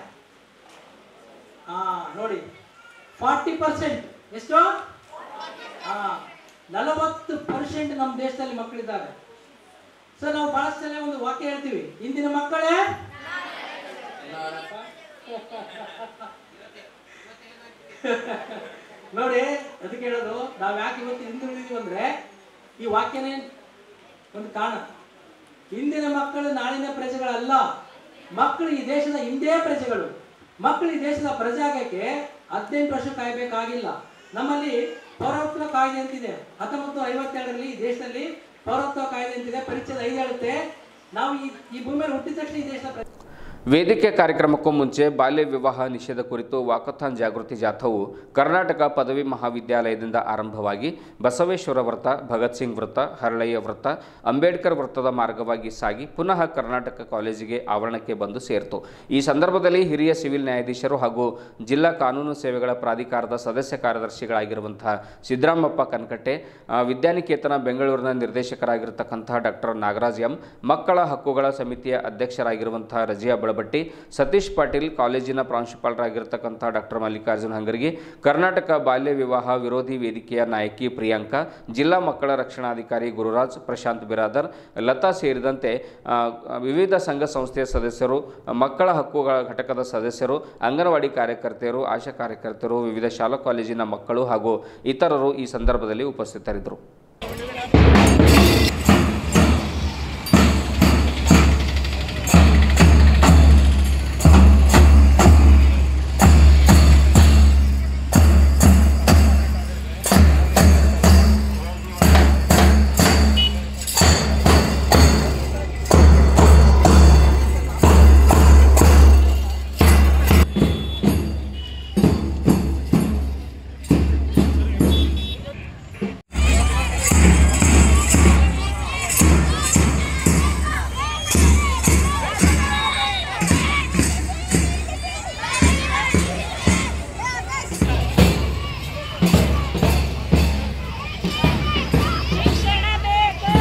ಹಾ ನೋಡಿ ಫಾರ್ಟಿ ಪರ್ಸೆಂಟ್ ಎಷ್ಟು ಹಾ ನಲವತ್ತು ಪರ್ಸೆಂಟ್ ನಮ್ಮ ದೇಶದಲ್ಲಿ ಮಕ್ಕಳಿದ್ದಾರೆ ಸೊ ನಾವು ಬಹಳಷ್ಟು ಸಲ ಒಂದು ವಾಕ್ಯ ಹೇಳ್ತೀವಿ ಇಂದಿನ ಮಕ್ಕಳೇ ನೋಡಿ ಅದಕ್ಕೆ ಹೇಳೋದು ನಾವ್ ಯಾಕೆ ಇವತ್ತು ಹಿಂದುಳಿದೀವಿ ಅಂದ್ರೆ ಈ ವಾಕ್ಯನೇ ಒಂದು ಕಾರಣ ಇಂದಿನ ಮಕ್ಕಳು ನಾಳಿನ ಪ್ರಜೆಗಳಲ್ಲ ಮಕ್ಕಳು ಈ ದೇಶದ ಹಿಂದೆ ಪ್ರಜೆಗಳು ಮಕ್ಕಳು ಈ ದೇಶದ ಪ್ರಜೆ ಆಗಕ್ಕೆ ಹದಿನೆಂಟು ವರ್ಷ ಕಾಯ್ಬೇಕಾಗಿಲ್ಲ ನಮ್ಮಲ್ಲಿ ಪೌರತ್ವ ಕಾಯ್ದೆ ಅಂತಿದೆ ಹತ್ತೊಂಬತ್ತು ಐವತ್ತೆರಡರಲ್ಲಿ ಈ ದೇಶದಲ್ಲಿ ಪೌರತ್ವ ಕಾಯ್ದೆ ಅಂತಿದೆ ಪರಿಚಯದ ಐದು ಹೇಳುತ್ತೆ ನಾವು ಈ ಈ ಭೂಮಿಯಲ್ಲಿ ಹುಟ್ಟಿದ ತಕ್ಷಣ ಈ ದೇಶದ ಪ್ರಜೆ ವೇದಿಕೆ ಕಾರ್ಯಕ್ರಮಕ್ಕೂ ಮುಂಚೆ ಬಾಲ್ಯ ವಿವಾಹ ನಿಷೇಧ ಕುರಿತು ವಾಕಥಾನ್ ಜಾಗೃತಿ ಜಾಥಾವು ಕರ್ನಾಟಕ ಪದವಿ ಮಹಾವಿದ್ಯಾಲಯದಿಂದ ಆರಂಭವಾಗಿ ಬಸವೇಶ್ವರ ವೃತ್ತ ಭಗತ್ ಸಿಂಗ್ ವೃತ್ತ ಹರಳಯ್ಯ ವೃತ್ತ ಅಂಬೇಡ್ಕರ್ ವೃತ್ತದ ಮಾರ್ಗವಾಗಿ ಸಾಗಿ ಪುನಃ ಕರ್ನಾಟಕ ಕಾಲೇಜಿಗೆ ಆವರಣಕ್ಕೆ ಬಂದು ಸೇರಿತು ಈ ಸಂದರ್ಭದಲ್ಲಿ ಹಿರಿಯ ಸಿವಿಲ್ ನ್ಯಾಯಾಧೀಶರು ಹಾಗೂ ಜಿಲ್ಲಾ ಕಾನೂನು ಸೇವೆಗಳ ಪ್ರಾಧಿಕಾರದ ಸದಸ್ಯ ಕಾರ್ಯದರ್ಶಿಗಳಾಗಿರುವಂತಹ ಸಿದ್ದರಾಮಪ್ಪ ಕನ್ಕಟ್ಟೆ ಆ, ವಿದ್ಯಾನಿಕೇತನ ಬೆಂಗಳೂರಿನ ನಿರ್ದೇಶಕರಾಗಿರ್ತಕ್ಕಂತಹ ಡಾಕ್ಟರ್ ನಾಗರಾಜ್ ಎಂ ಮಕ್ಕಳ ಹಕ್ಕುಗಳ ಸಮಿತಿಯ ಅಧ್ಯಕ್ಷರಾಗಿರುವಂತಹ ರಜಿಯಾ ಬಳಬಟ್ಟಿ ಸತೀಶ್ ಪಾಟೀಲ್ ಕಾಲೇಜಿನ ಪ್ರಾಂಶುಪಾಲರಾಗಿರ್ತಕ್ಕಂಥ ಡಾಕ್ಟರ್ ಮಲ್ಲಿಕಾರ್ಜುನ್ ಹಂಗರ್ಗಿ ಕರ್ನಾಟಕ ಬಾಲ್ಯ ವಿವಾಹ ವಿರೋಧಿ ವೇದಿಕೆಯ ನಾಯಕಿ ಪ್ರಿಯಾಂಕಾ ಜಿಲ್ಲಾ ಮಕ್ಕಳ ರಕ್ಷಣಾಧಿಕಾರಿ ಗುರುರಾಜ್ ಪ್ರಶಾಂತ್ ಬಿರಾದರ್ ಲತಾ ಸೇರಿದಂತೆ ಆ, ವಿವಿಧ ಸಂಘ ಸಂಸ್ಥೆಯ ಸದಸ್ಯರು ಮಕ್ಕಳ ಹಕ್ಕುಗಳ ಘಟಕದ ಸದಸ್ಯರು ಅಂಗನವಾಡಿ ಕಾರ್ಯಕರ್ತೆಯರು ಆಶಾ ಕಾರ್ಯಕರ್ತರು ವಿವಿಧ ಶಾಲಾ ಕಾಲೇಜಿನ ಮಕ್ಕಳು ಹಾಗೂ ಇತರರು ಈ ಸಂದರ್ಭದಲ್ಲಿ ಉಪಸ್ಥಿತರಿದ್ದರು ಶಿಕ್ಷಣ ಬೇಕು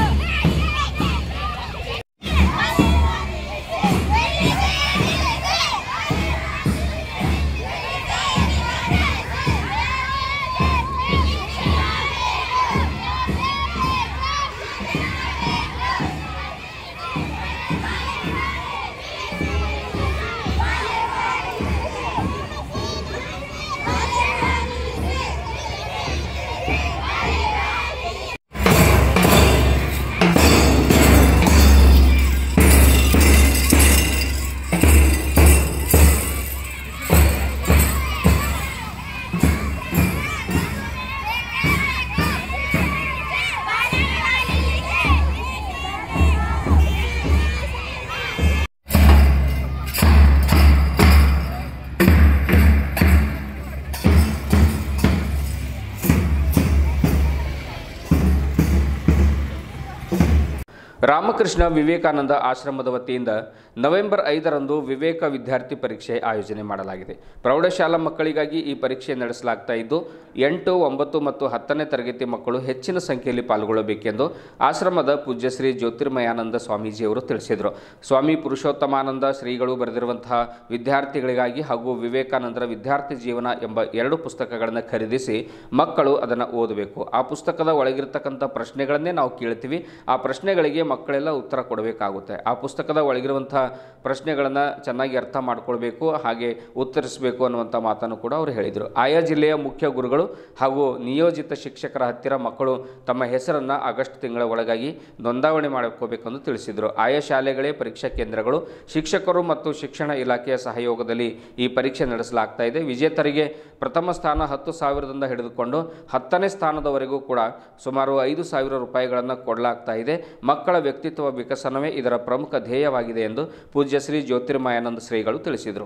ರಾಮಕೃಷ್ಣ ವಿವೇಕಾನಂದ ಆಶ್ರಮದ ವತಿಯಿಂದ ನವೆಂಬರ್ ಐದರಂದು ವಿವೇಕ ವಿದ್ಯಾರ್ಥಿ ಪರೀಕ್ಷೆ ಆಯೋಜನೆ ಮಾಡಲಾಗಿದೆ ಪ್ರೌಢಶಾಲಾ ಮಕ್ಕಳಿಗಾಗಿ ಈ ಪರೀಕ್ಷೆ ನಡೆಸಲಾಗ್ತಾ ಇದ್ದು ಎಂಟು ಒಂಬತ್ತು ಮತ್ತು ಹತ್ತನೇ ತರಗತಿ ಮಕ್ಕಳು ಹೆಚ್ಚಿನ ಸಂಖ್ಯೆಯಲ್ಲಿ ಪಾಲ್ಗೊಳ್ಳಬೇಕೆಂದು ಆಶ್ರಮದ ಪೂಜ್ಯ ಶ್ರೀ ಜ್ಯೋತಿರ್ಮಯಾನಂದ ಸ್ವಾಮೀಜಿಯವರು ತಿಳಿಸಿದರು ಸ್ವಾಮಿ ಪುರುಷೋತ್ತಮಾನಂದ ಶ್ರೀಗಳು ಬರೆದಿರುವಂತಹ ವಿದ್ಯಾರ್ಥಿಗಳಿಗಾಗಿ ಹಾಗೂ ವಿವೇಕಾನಂದರ ವಿದ್ಯಾರ್ಥಿ ಜೀವನ ಎಂಬ ಎರಡು ಪುಸ್ತಕಗಳನ್ನು ಖರೀದಿಸಿ ಮಕ್ಕಳು ಅದನ್ನು ಓದಬೇಕು ಆ ಪುಸ್ತಕದ ಒಳಗಿರ್ತಕ್ಕಂಥ ಪ್ರಶ್ನೆಗಳನ್ನೇ ನಾವು ಕೇಳ್ತೀವಿ ಆ ಪ್ರಶ್ನೆಗಳಿಗೆ ಮಕ್ಕಳೆಲ್ಲ ಉತ್ತರ ಕೊಡಬೇಕಾಗುತ್ತೆ ಆ ಪುಸ್ತಕದ ಒಳಗಿರುವಂಥ ಪ್ರಶ್ನೆಗಳನ್ನು ಚೆನ್ನಾಗಿ ಅರ್ಥ ಮಾಡ್ಕೊಳ್ಬೇಕು ಹಾಗೆ ಉತ್ತರಿಸಬೇಕು ಅನ್ನುವಂಥ ಮಾತನ್ನು ಕೂಡ ಅವರು ಹೇಳಿದರು ಆಯಾ ಜಿಲ್ಲೆಯ ಮುಖ್ಯ ಗುರುಗಳು ಹಾಗೂ ನಿಯೋಜಿತ ಶಿಕ್ಷಕರ ಹತ್ತಿರ ಮಕ್ಕಳು ತಮ್ಮ ಹೆಸರನ್ನು ಆಗಸ್ಟ್ ತಿಂಗಳ ಒಳಗಾಗಿ ನೋಂದಾವಣೆ ಮಾಡ್ಕೋಬೇಕೆಂದು ತಿಳಿಸಿದರು ಆಯಾ ಶಾಲೆಗಳೇ ಪರೀಕ್ಷಾ ಕೇಂದ್ರಗಳು ಶಿಕ್ಷಕರು ಮತ್ತು ಶಿಕ್ಷಣ ಇಲಾಖೆಯ ಸಹಯೋಗದಲ್ಲಿ ಈ ಪರೀಕ್ಷೆ ನಡೆಸಲಾಗ್ತಾ ಇದೆ ವಿಜೇತರಿಗೆ ಪ್ರಥಮ ಸ್ಥಾನ ಹತ್ತು ಸಾವಿರದಿಂದ ಹಿಡಿದುಕೊಂಡು ಹತ್ತನೇ ಸ್ಥಾನದವರೆಗೂ ಕೂಡ ಸುಮಾರು ಐದು ಸಾವಿರ ರೂಪಾಯಿಗಳನ್ನು ಕೊಡಲಾಗ್ತಾ ಇದೆ ಮಕ್ಕಳ ವ್ಯಕ್ತಿತ್ವ ವಿಕಸನವೇ ಇದರ ಪ್ರಮುಖ ಧ್ಯೇಯವಾಗಿದೆ ಎಂದು ಪೂಜ್ಯ ಶ್ರೀ ಜ್ಯೋತಿರ್ಮಯಾನಂದ ಶ್ರೀಗಳು ತಿಳಿಸಿದರು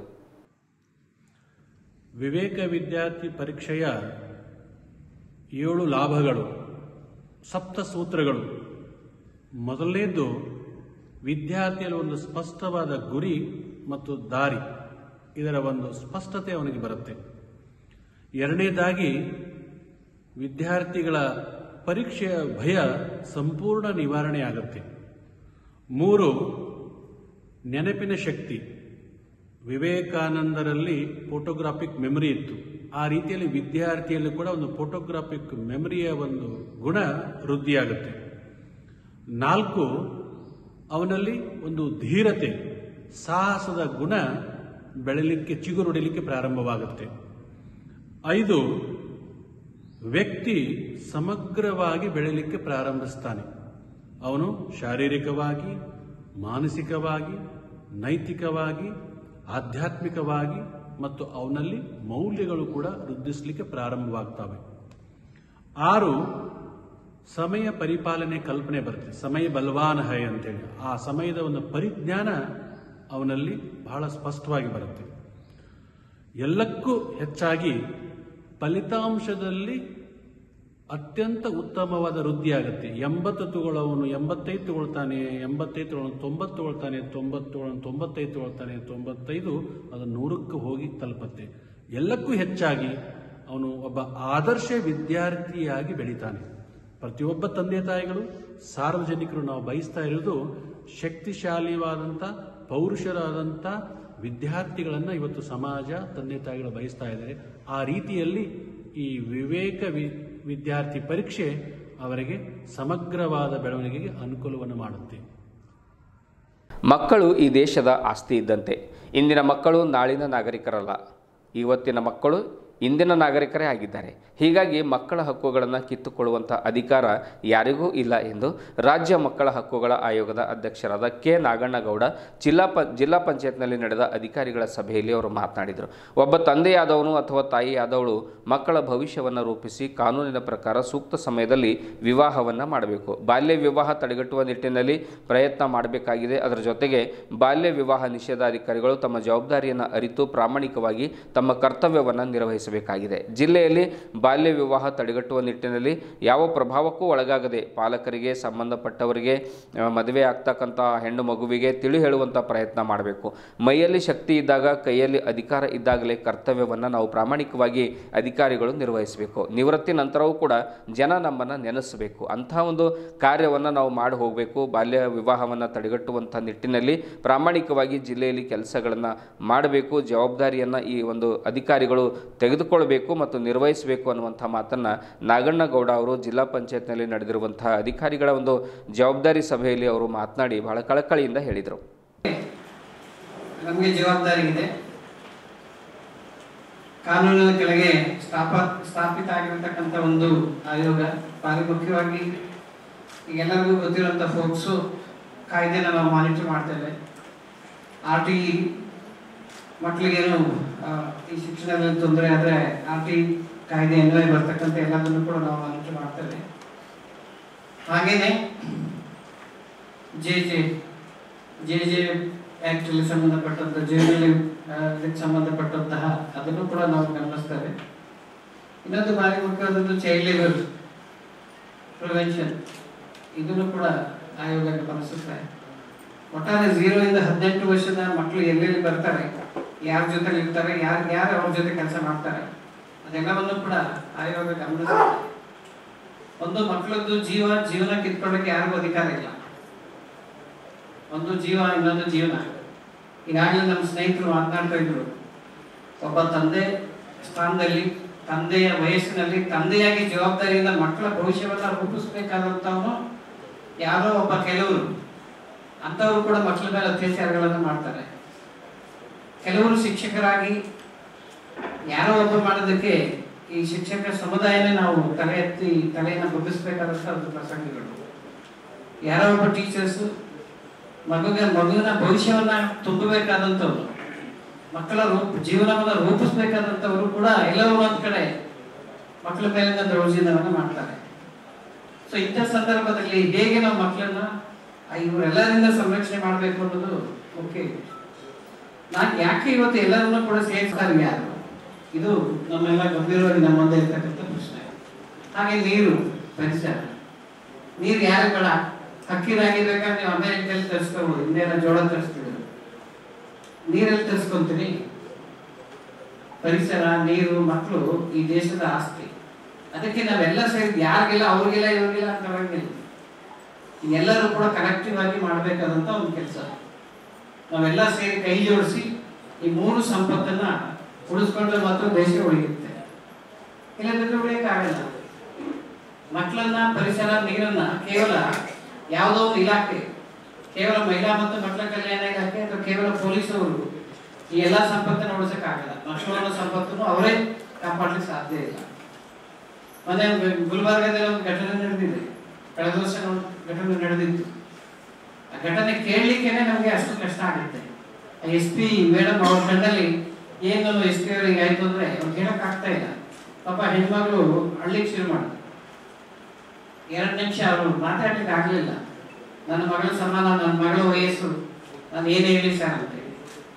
ವಿವೇಕ ವಿದ್ಯಾರ್ಥಿ ಪರೀಕ್ಷೆಯ ಏಳು ಲಾಭಗಳು ಸಪ್ತ ಸೂತ್ರಗಳು ಮೊದಲನೇದ್ದು ವಿದ್ಯಾರ್ಥಿಯಲ್ಲಿ ಒಂದು ಸ್ಪಷ್ಟವಾದ ಗುರಿ ಮತ್ತು ದಾರಿ ಇದರ ಒಂದು ಸ್ಪಷ್ಟತೆ ಅವನಿಗೆ ಬರುತ್ತೆ ಎರಡನೇದಾಗಿ ವಿದ್ಯಾರ್ಥಿಗಳ ಪರೀಕ್ಷೆಯ ಭಯ ಸಂಪೂರ್ಣ ನಿವಾರಣೆ ಆಗುತ್ತೆ ಮೂರು ನೆನಪಿನ ಶಕ್ತಿ ವಿವೇಕಾನಂದರಲ್ಲಿ ಫೋಟೋಗ್ರಾಫಿಕ್ ಮೆಮರಿ ಇತ್ತು ಆ ರೀತಿಯಲ್ಲಿ ವಿದ್ಯಾರ್ಥಿಯಲ್ಲಿ ಕೂಡ ಒಂದು ಫೋಟೋಗ್ರಾಫಿಕ್ ಮೆಮರಿಯ ಒಂದು ಗುಣ ವೃದ್ಧಿಯಾಗುತ್ತೆ ನಾಲ್ಕು ಅವನಲ್ಲಿ ಒಂದು ಧೀರತೆ ಸಾಹಸದ ಗುಣ ಬೆಳೆಯಲಿಕ್ಕೆ ಚಿಗುರೊಡಿಲಿಕ್ಕೆ ಪ್ರಾರಂಭವಾಗುತ್ತೆ ಐದು ವ್ಯಕ್ತಿ ಸಮಗ್ರವಾಗಿ ಬೆಳೆಯಲಿಕ್ಕೆ ಪ್ರಾರಂಭಿಸ್ತಾನೆ ಅವನು ಶಾರೀರಿಕವಾಗಿ ಮಾನಸಿಕವಾಗಿ ನೈತಿಕವಾಗಿ ಆಧ್ಯಾತ್ಮಿಕವಾಗಿ ಮತ್ತು ಅವನಲ್ಲಿ ಮೌಲ್ಯಗಳು ಕೂಡ ವೃದ್ಧಿಸಲಿಕ್ಕೆ ಪ್ರಾರಂಭವಾಗ್ತವೆ ಆರು ಸಮಯ ಪರಿಪಾಲನೆ ಕಲ್ಪನೆ ಬರುತ್ತೆ ಸಮಯ ಬಲವಾನ್ ಹೈ ಅಂತೇಳಿ ಆ ಸಮಯದ ಒಂದು ಪರಿಜ್ಞಾನ ಅವನಲ್ಲಿ ಬಹಳ ಸ್ಪಷ್ಟವಾಗಿ ಬರುತ್ತೆ ಎಲ್ಲಕ್ಕೂ ಹೆಚ್ಚಾಗಿ ಫಲಿತಾಂಶದಲ್ಲಿ ಅತ್ಯಂತ ಉತ್ತಮವಾದ ವೃದ್ಧಿ ಆಗುತ್ತೆ ಎಂಬತ್ತು ತಗೊಳ್ಳೋವನು ಎಂಬತ್ತೈದು ತಗೊಳ್ತಾನೆ ಎಂಬತ್ತೈದು ತಗೊಳ್ಳೋನು ತೊಂಬತ್ತು ತಗೊಳ್ತಾನೆ ತೊಂಬತ್ತು ತಗೊಳ್ಳೋನು ತೊಂಬತ್ತೈದು ತಗೊಳ್ತಾನೆ ತೊಂಬತ್ತೈದು ಅದು ನೂರಕ್ಕೆ ಹೋಗಿ ತಲುಪತ್ತೆ ಎಲ್ಲಕ್ಕೂ ಹೆಚ್ಚಾಗಿ ಅವನು ಒಬ್ಬ ಆದರ್ಶ ವಿದ್ಯಾರ್ಥಿಯಾಗಿ ಬೆಳಿತಾನೆ ಪ್ರತಿಯೊಬ್ಬ ತಂದೆ ತಾಯಿಗಳು ಸಾರ್ವಜನಿಕರು ನಾವು ಬಯಸ್ತಾ ಇರೋದು ಶಕ್ತಿಶಾಲಿಯಾದಂಥ ಪೌರುಷರಾದಂಥ ವಿದ್ಯಾರ್ಥಿಗಳನ್ನು ಇವತ್ತು ಸಮಾಜ ತಂದೆ ತಾಯಿಗಳು ಬಯಸ್ತಾ ಇದ್ದಾರೆ ಆ ರೀತಿಯಲ್ಲಿ ಈ ವಿವೇಕ ವಿ ವಿದ್ಯಾರ್ಥಿ ಪರೀಕ್ಷೆ ಅವರಿಗೆ ಸಮಗ್ರವಾದ ಬೆಳವಣಿಗೆಗೆ ಅನುಕೂಲವನ್ನು ಮಾಡುತ್ತೆ ಮಕ್ಕಳು ಈ ದೇಶದ ಆಸ್ತಿ ಇದ್ದಂತೆ ಇಂದಿನ ಮಕ್ಕಳು ನಾಳಿನ ನಾಗರಿಕರಲ್ಲ ಇವತ್ತಿನ ಮಕ್ಕಳು ಇಂದಿನ ನಾಗರಿಕರೇ ಆಗಿದ್ದಾರೆ ಹೀಗಾಗಿ ಮಕ್ಕಳ ಹಕ್ಕುಗಳನ್ನು ಕಿತ್ತುಕೊಳ್ಳುವಂಥ ಅಧಿಕಾರ ಯಾರಿಗೂ ಇಲ್ಲ ಎಂದು ರಾಜ್ಯ ಮಕ್ಕಳ ಹಕ್ಕುಗಳ ಆಯೋಗದ ಅಧ್ಯಕ್ಷರಾದ ಕೆ ನಾಗಣ್ಣಗೌಡ ಜಿಲ್ಲಾ ಪ ಜಿಲ್ಲಾ ಪಂಚಾಯತ್ನಲ್ಲಿ ನಡೆದ ಅಧಿಕಾರಿಗಳ ಸಭೆಯಲ್ಲಿ ಅವರು ಮಾತನಾಡಿದರು ಒಬ್ಬ ತಂದೆಯಾದವನು ಅಥವಾ ತಾಯಿಯಾದವಳು ಮಕ್ಕಳ ಭವಿಷ್ಯವನ್ನು ರೂಪಿಸಿ ಕಾನೂನಿನ ಪ್ರಕಾರ ಸೂಕ್ತ ಸಮಯದಲ್ಲಿ ವಿವಾಹವನ್ನು ಮಾಡಬೇಕು ಬಾಲ್ಯ ವಿವಾಹ ತಡೆಗಟ್ಟುವ ನಿಟ್ಟಿನಲ್ಲಿ ಪ್ರಯತ್ನ ಮಾಡಬೇಕಾಗಿದೆ ಅದರ ಜೊತೆಗೆ ಬಾಲ್ಯ ವಿವಾಹ ನಿಷೇಧಾಧಿಕಾರಿಗಳು ತಮ್ಮ ಜವಾಬ್ದಾರಿಯನ್ನು ಅರಿತು ಪ್ರಾಮಾಣಿಕವಾಗಿ ತಮ್ಮ ಕರ್ತವ್ಯವನ್ನು ನಿರ್ವಹಿಸಬೇಕಾಗಿದೆ ಜಿಲ್ಲೆಯಲ್ಲಿ ಬಾಲ್ಯ ವಿವಾಹ ತಡೆಗಟ್ಟುವ ನಿಟ್ಟಿನಲ್ಲಿ ಯಾವ ಪ್ರಭಾವಕ್ಕೂ ಒಳಗಾಗದೆ ಪಾಲಕರಿಗೆ ಸಂಬಂಧಪಟ್ಟವರಿಗೆ ಆ, ಮದುವೆ ಆಗ್ತಕ್ಕಂಥ ಹೆಣ್ಣು ಮಗುವಿಗೆ ತಿಳಿ ಹೇಳುವಂಥ ಪ್ರಯತ್ನ ಮಾಡಬೇಕು ಮೈಯಲ್ಲಿ ಶಕ್ತಿ ಇದ್ದಾಗ ಕೈಯಲ್ಲಿ ಅಧಿಕಾರ ಇದ್ದಾಗಲೇ ಕರ್ತವ್ಯವನ್ನು ನಾವು ಪ್ರಾಮಾಣಿಕವಾಗಿ ಅಧಿಕಾರಿಗಳು ನಿರ್ವಹಿಸಬೇಕು ನಿವೃತ್ತಿ ನಂತರವೂ ಕೂಡ ಜನ ನಮ್ಮನ್ನು ನೆನೆಸಬೇಕು ಅಂಥ ಒಂದು ಕಾರ್ಯವನ್ನು ನಾವು ಮಾಡಿ ಹೋಗಬೇಕು ಬಾಲ್ಯ ವಿವಾಹವನ್ನು ತಡೆಗಟ್ಟುವಂಥ ನಿಟ್ಟಿನಲ್ಲಿ ಪ್ರಾಮಾಣಿಕವಾಗಿ ಜಿಲ್ಲೆಯಲ್ಲಿ ಕೆಲಸಗಳನ್ನು ಮಾಡಬೇಕು ಜವಾಬ್ದಾರಿಯನ್ನು ಈ ಒಂದು ಅಧಿಕಾರಿಗಳು ತೆಗೆದುಕೊಳ್ಬೇಕು ಮತ್ತು ನಿರ್ವಹಿಸಬೇಕು ಅನ್ನುವಂಥ ಮಾತನ್ನು ನಾಗಣ್ಣಗೌಡ ಅವರು ಜಿಲ್ಲಾ ಪಂಚಾಯತ್ನಲ್ಲಿ ನಡೆದಿರುವಂತಹ ಅಧಿಕಾರಿಗಳ ಒಂದು ಜವಾಬ್ದಾರಿ ಸಭೆಯಲ್ಲಿ ಅವರು ಮಾತನಾಡಿ ಬಹಳ ಕಳಕಳಿಯಿಂದ ಹೇಳಿದರು ನಮಗೆ ಜವಾಬ್ದಾರಿ ಇದೆ ಕಾನೂನಿನ ಕೆಳಗೆ ಸ್ಥಾಪ ಸ್ಥಾಪಿತ ಆಗಿರತಕ್ಕಂಥ ಒಂದು ಆಯೋಗ ಭಾರಿ ಮುಖ್ಯವಾಗಿ ಈಗ ಎಲ್ಲರಿಗೂ ಗೊತ್ತಿರುವಂಥ ಫೋಕ್ಸು ಕಾಯ್ದೆನ ನಾವು ಮಾನಿಟರ್ ಮಾಡ್ತೇವೆ ಆರ್ ಟಿ ಮಕ್ಕಳಿಗೇನು ಆ, ಈ ಶಿಕ್ಷಣದಲ್ಲಿ ತೊಂದರೆ ಆದರೆ ಆರ್ ಟಿ ಕಾಯ್ದೆ ಅನ್ವಯ ಬರ್ತಕ್ಕಂಥ ಎಲ್ಲದನ್ನು ಕೂಡ ನಾವು ಮಾನಿಟರ್ ಮಾಡ್ತೇವೆ ಹಾಗೇನೆ J J J J act ಅಲ್ಲಿ ಸಂಬಂಧಪಟ್ಟಂತ ಜೈಲಲ್ಲಿ ಆ, ಇದಕ್ಕೆ ಸಂಬಂಧಪಟ್ಟಂತಹ ಅದನ್ನು ಕೂಡ ನಾವು ಗಮನಿಸ್ತೇವೆ ಇನ್ನೊಂದು ಭಾರಿ ಮುಖ್ಯವಾದದ್ದು ಚೈಲ್ಡ್ ಲೇಬರ್ ಪ್ರಿವೆನ್ಷನ್ ಇದನ್ನು ಕೂಡ ಆಯೋಗ ಗಮನಿಸುತ್ತೆ ಒಟ್ಟಾರೆ ಝೀರೋ ಇಂದ ಹದಿನೆಂಟು ವರ್ಷದ ಮಕ್ಕಳು ಎಲ್ಲೆಲ್ಲಿ ಬರ್ತಾರೆ ಯಾರ ಜೊತೆ ಇರ್ತಾರೆ ಯಾರು ಯಾರು ಅವ್ರ ಜೊತೆ ಕೆಲಸ ಮಾಡ್ತಾರೆ ಅದೆಲ್ಲವನ್ನು ಕೂಡ ಆಯೋಗ ಗಮನಿಸುತ್ತೆ ಒಂದು ಮಕ್ಕಳದ್ದು ಜೀವ ಜೀವನ ಕಿತ್ಕೊಳ್ಳೋಕೆ ಯಾರಿಗೂ ಅಧಿಕಾರ ಇಲ್ಲ ಒಂದು ಜೀವ ಇನ್ನೊಂದು ಜೀವನ ಈಗಾಗಲೇ ನಮ್ಮ ಸ್ನೇಹಿತರು ಮಾತನಾಡ್ತಾ ಇದ್ರು ಒಬ್ಬ ತಂದೆ ಸ್ಥಾನದಲ್ಲಿ ತಂದೆಯ ವಯಸ್ಸಿನಲ್ಲಿ ತಂದೆಯಾಗಿ ಜವಾಬ್ದಾರಿಯಿಂದ ಮಕ್ಕಳ ಭವಿಷ್ಯವನ್ನ ರೂಪಿಸ್ಬೇಕಾದಂತವನು ಯಾರೋ ಒಬ್ಬ ಕೆಲವರು ಅಂತವರು ಕೂಡ ಮಕ್ಕಳ ಮೇಲೆ ಅತ್ಯಾಚಾರಗಳನ್ನು ಮಾಡ್ತಾರೆ ಕೆಲವರು ಶಿಕ್ಷಕರಾಗಿ ಯಾರೋ ಒಬ್ಬ ಮಾಡೋದಕ್ಕೆ ಈ ಶಿಕ್ಷಕ ಸಮುದಾಯನೇ ನಾವು ತಲೆ ಎತ್ತಿ ತಲೆಯನ್ನು ಬಗ್ಗಿಸ್ಬೇಕಾದಂತ ಒಂದು ಪ್ರಸಂಗಗಳು ಯಾರೋ ಒಬ್ಬ ಟೀಚರ್ಸ್ ಮಗುಗೆ ಮಗುವಿನ ಭವಿಷ್ಯವನ್ನ ತುಂಬಬೇಕಾದಂಥವ್ರು ಮಕ್ಕಳ ರೂಪ ಜೀವನವನ್ನ ರೂಪಿಸ್ಬೇಕಾದಂಥವ್ರು ಕೂಡ ಎಲ್ಲರೂ ಒಂದ್ ಕಡೆ ಮಕ್ಕಳ ಮೇಲಿನ ದೌರ್ಜನ್ಯವನ್ನ ಮಾಡ್ತಾರೆ ಸೊ ಇಂಥ ಸಂದರ್ಭದಲ್ಲಿ ಹೇಗೆ ನಾವು ಮಕ್ಕಳನ್ನ ಆ ಇವರೆಲ್ಲರಿಂದ ಸಂರಕ್ಷಣೆ ಮಾಡಬೇಕು ಅನ್ನೋದು ಮುಖ್ಯ ಇದೆ. ನಾನ್ ಯಾಕೆ ಇವತ್ತು ಎಲ್ಲರನ್ನೂ ಕೂಡ ಸೇರಿಸ್ತಾರೆ ಯಾರು ಇದು ನಮ್ಮೆಲ್ಲ ಗಂಭೀರವಾಗಿ ನಮ್ಮ ಮುಂದೆ ಇರ್ತಕ್ಕಂಥ ಪ್ರಶ್ನೆ ಹಾಗೆ ನೀರು ಪರಿಸರ ನೀರು ಯಾರು ಬೇಡ ಹಕ್ಕಿರಾಗಿ ಬೇಕಾದ್ರೆ ನೀವು ಅಮೆರಿಕದಲ್ಲಿ ತರಿಸ್ಕೋಬಹುದು ಇನ್ನೇನ ಜೋಳ ತರಿಸ್ತೀವಿ ನೀರಲ್ಲಿ ತರಿಸ್ಕೊಂತೀವಿ ಪರಿಸರ ನೀರು ಮಕ್ಕಳು ಈ ದೇಶದ ಆಸ್ತಿ ಅದಕ್ಕೆ ನಾವೆಲ್ಲ ಸೇರಿ ಯಾರಿಗಿಲ್ಲ ಅವ್ರಿಗಿಲ್ಲ ಇವ್ರಿಗಿಲ್ಲ ಅಂತ ಹೇಳಂಗಿಲ್ಲ ಎಲ್ಲರೂ ಕೂಡ ಕಲೆಕ್ಟಿವ್ ಆಗಿ ಮಾಡಬೇಕಾದಂತ ಒಂದು ಕೆಲಸ ನಾವೆಲ್ಲ ಸೇರಿ ಕೈ ಜೋಡಿಸಿ ಈ ಮೂರು ಸಂಪತ್ತನ್ನ ಉಳಿಸ್ಕೊಂಡ್ರೆ ಮಾತ್ರ ದೇಶ ಉಳಿಯುತ್ತೆ ಇಲ್ಲದಿದ್ರೆ ಉಳಿಯಕ್ಕಾಗಲ್ಲ ಮಕ್ಕಳನ್ನ ಪರಿಸರ ನೀರನ್ನ ಕೇವಲ ಯಾವುದೋ ಒಂದು ಇಲಾಖೆ ಕೇವಲ ಮಹಿಳಾ ಮತ್ತು ಮಕ್ಕಳ ಕಲ್ಯಾಣ ಇಲಾಖೆ ಅಥವಾ ಕೇವಲ ಪೊಲೀಸವರು ಈ ಎಲ್ಲಾ ಸಂಪತ್ತನ್ನು ಉಳಿಸಕ್ಕಾಗಲ್ಲ ಮಕ್ಕಳ ಸಂಪತ್ತನ್ನು ಅವರೇ ಕಾಪಾಡಲಿಕ್ಕೆ ಸಾಧ್ಯ ಇಲ್ಲ ಮೊನ್ನೆ ಗುಲ್ಬರ್ಗದಲ್ಲಿ ಒಂದು ಘಟನೆ ನಡೆದಿದೆ ಕಳೆದ ವರ್ಷ ಒಂದು ಘಟನೆ ನಡೆದಿತ್ತು ಆ ಘಟನೆ ಕೇಳಲಿಕ್ಕೇನೆ ನಮಗೆ ಅಷ್ಟು ಕಷ್ಟ ಆಗುತ್ತೆ ಎಸ್ ಪಿ ಮೇಡಮ್ ಅವ್ರ ಕಣ್ಣಲ್ಲಿ ಏನು ಎಸ್ ಪಿ ಅವರಿಗೆ ಆಯ್ತು ಅಂದ್ರೆ ಅವ್ರು ಹೇಳಕ್ ಆಗ್ತಾ ಇಲ್ಲ ಪಾಪ ಹೆಣ್ಮಗಳು ಅಳ್ಲಿಕ್ಕೆ ಶುರು ಮಾಡಿದ್ರು ಎರಡು ನಿಮಿಷ ಅವರು ಮಾತಾಡ್ಲಿಕ್ಕೆ ಆಗ್ಲಿಲ್ಲ ನನ್ನ ಮಗಳ ಸಮಾನ ನನ್ನ ಮಗಳ ವಯಸ್ಸು ನಾನು ಏನೇ ಹೇಳಿ ಸರ್ ಅಂತ ಹೇಳಿ